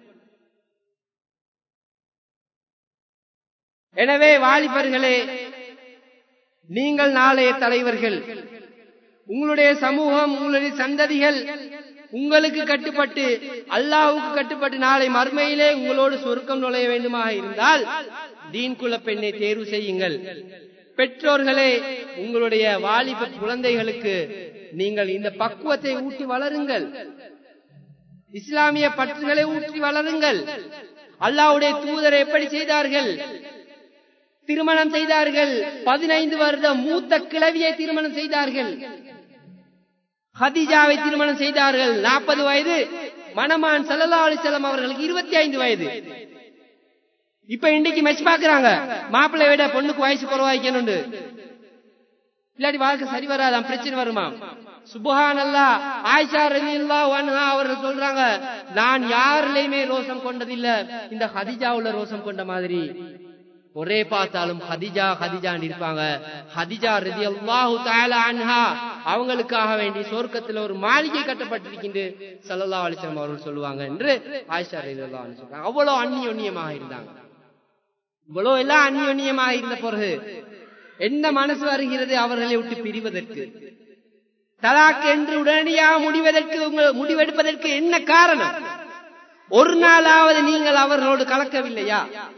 எனவே வாலிபர்களே நீங்கள் நாளைய தலைவர்கள் உங்களுடைய சமூகம் உங்களுடைய சந்ததிகள் உங்களுக்கு கட்டுப்பட்டு அல்லாவுக்கு கட்டுப்பட்டு நாளை மறுமையிலே உங்களோடு சொருக்கம் நுழைய வேண்டுமாக இருந்தால் தீன் குல பெண்ணை தேர்வு செய்யுங்கள் பெற்றோர்களே உங்களுடைய வாலிப குழந்தைகளுக்கு நீங்கள் இந்த பக்குவத்தை ஊட்டி வளருங்கள் இஸ்லாமிய பற்றுகளை ஊற்றி வளருங்கள் அல்லாவுடைய தூதரை எப்படி செய்தார்கள் திருமணம் செய்தார்கள் பதினைந்து வருட மூத்த கிழவியை திருமணம் செய்தார்கள் ஹதிஜாவை திருமணம் செய்தார்கள் நாற்பது வயது மணமான் சல்லா அலிசல்லாம் அவர்களுக்கு இருபத்தி ஐந்து வயது இப்ப இன்னைக்கு மெச் பாக்குறாங்க மாப்பிள்ளை விட பொண்ணுக்கு வயசு குறவாய்க்கணும் இல்லாட்டி வாழ்க்கை சரி வராதான் பிரச்சனை வருமா சுபஹான் அல்லா ஆயிஷா ரவி அல்லா அவர்கள் சொல்றாங்க நான் யாருலயுமே ரோசம் கொண்டதில்ல இந்த ஹதிஜாவுல ரோசம் கொண்ட மாதிரி ஒரே பார்த்தாலும் ஹதிஜா ஹதிஜான்னு இருப்பாங்க ஹதிஜா ரதி அல்லாஹு அன்ஹா அவங்களுக்காக வேண்டி சொர்க்கத்துல ஒரு மாளிகை கட்டப்பட்டிருக்கின்ற சல்லல்லா அலிஸ்லாம் அவர்கள் சொல்லுவாங்க என்று ஆயிஷா ரதி அல்லா சொல்றாங்க அவ்வளவு அந்நியோன்யமாக இருந்தாங்க இவ்வளவு எல்லாம் அந்நியோன்யமாக இருந்த பிறகு என்ன மனசு வருகிறது அவர்களை விட்டு பிரிவதற்கு தலாக் என்று உடனடியாக முடிவதற்கு உங்கள் முடிவெடுப்பதற்கு என்ன காரணம் ஒரு நாளாவது நீங்கள் அவர்களோடு கலக்கவில்லையா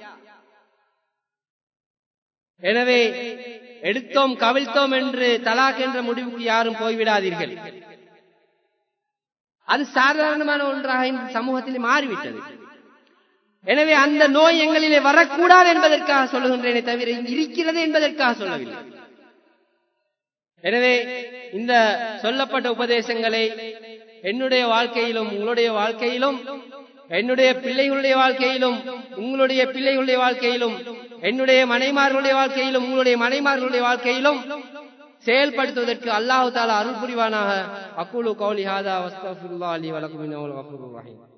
எனவே எடுத்தோம் கவிழ்த்தோம் என்று தலாக் என்ற முடிவுக்கு யாரும் போய்விடாதீர்கள் அது சாதாரணமான ஒன்றாக இந்த சமூகத்தில் மாறிவிட்டது எனவே அந்த நோய் எங்களிலே வரக்கூடாது என்பதற்காக சொல்லுகின்றேனே தவிர இருக்கிறது என்பதற்காக சொல்லவில்லை எனவே இந்த சொல்லப்பட்ட உபதேசங்களை என்னுடைய வாழ்க்கையிலும் உங்களுடைய வாழ்க்கையிலும் என்னுடைய பிள்ளைகளுடைய வாழ்க்கையிலும் உங்களுடைய பிள்ளைகளுடைய வாழ்க்கையிலும் என்னுடைய மனைமார்களுடைய வாழ்க்கையிலும் உங்களுடைய மனைமார்களுடைய வாழ்க்கையிலும் செயல்படுத்துவதற்கு அல்லாஹு தாலா அருள் புரிவானாக அக்குலு கௌலி ஹாதா வஸ்தஃபிருல்லாஹி வலக்கும் இன்னஹு ரஹீம்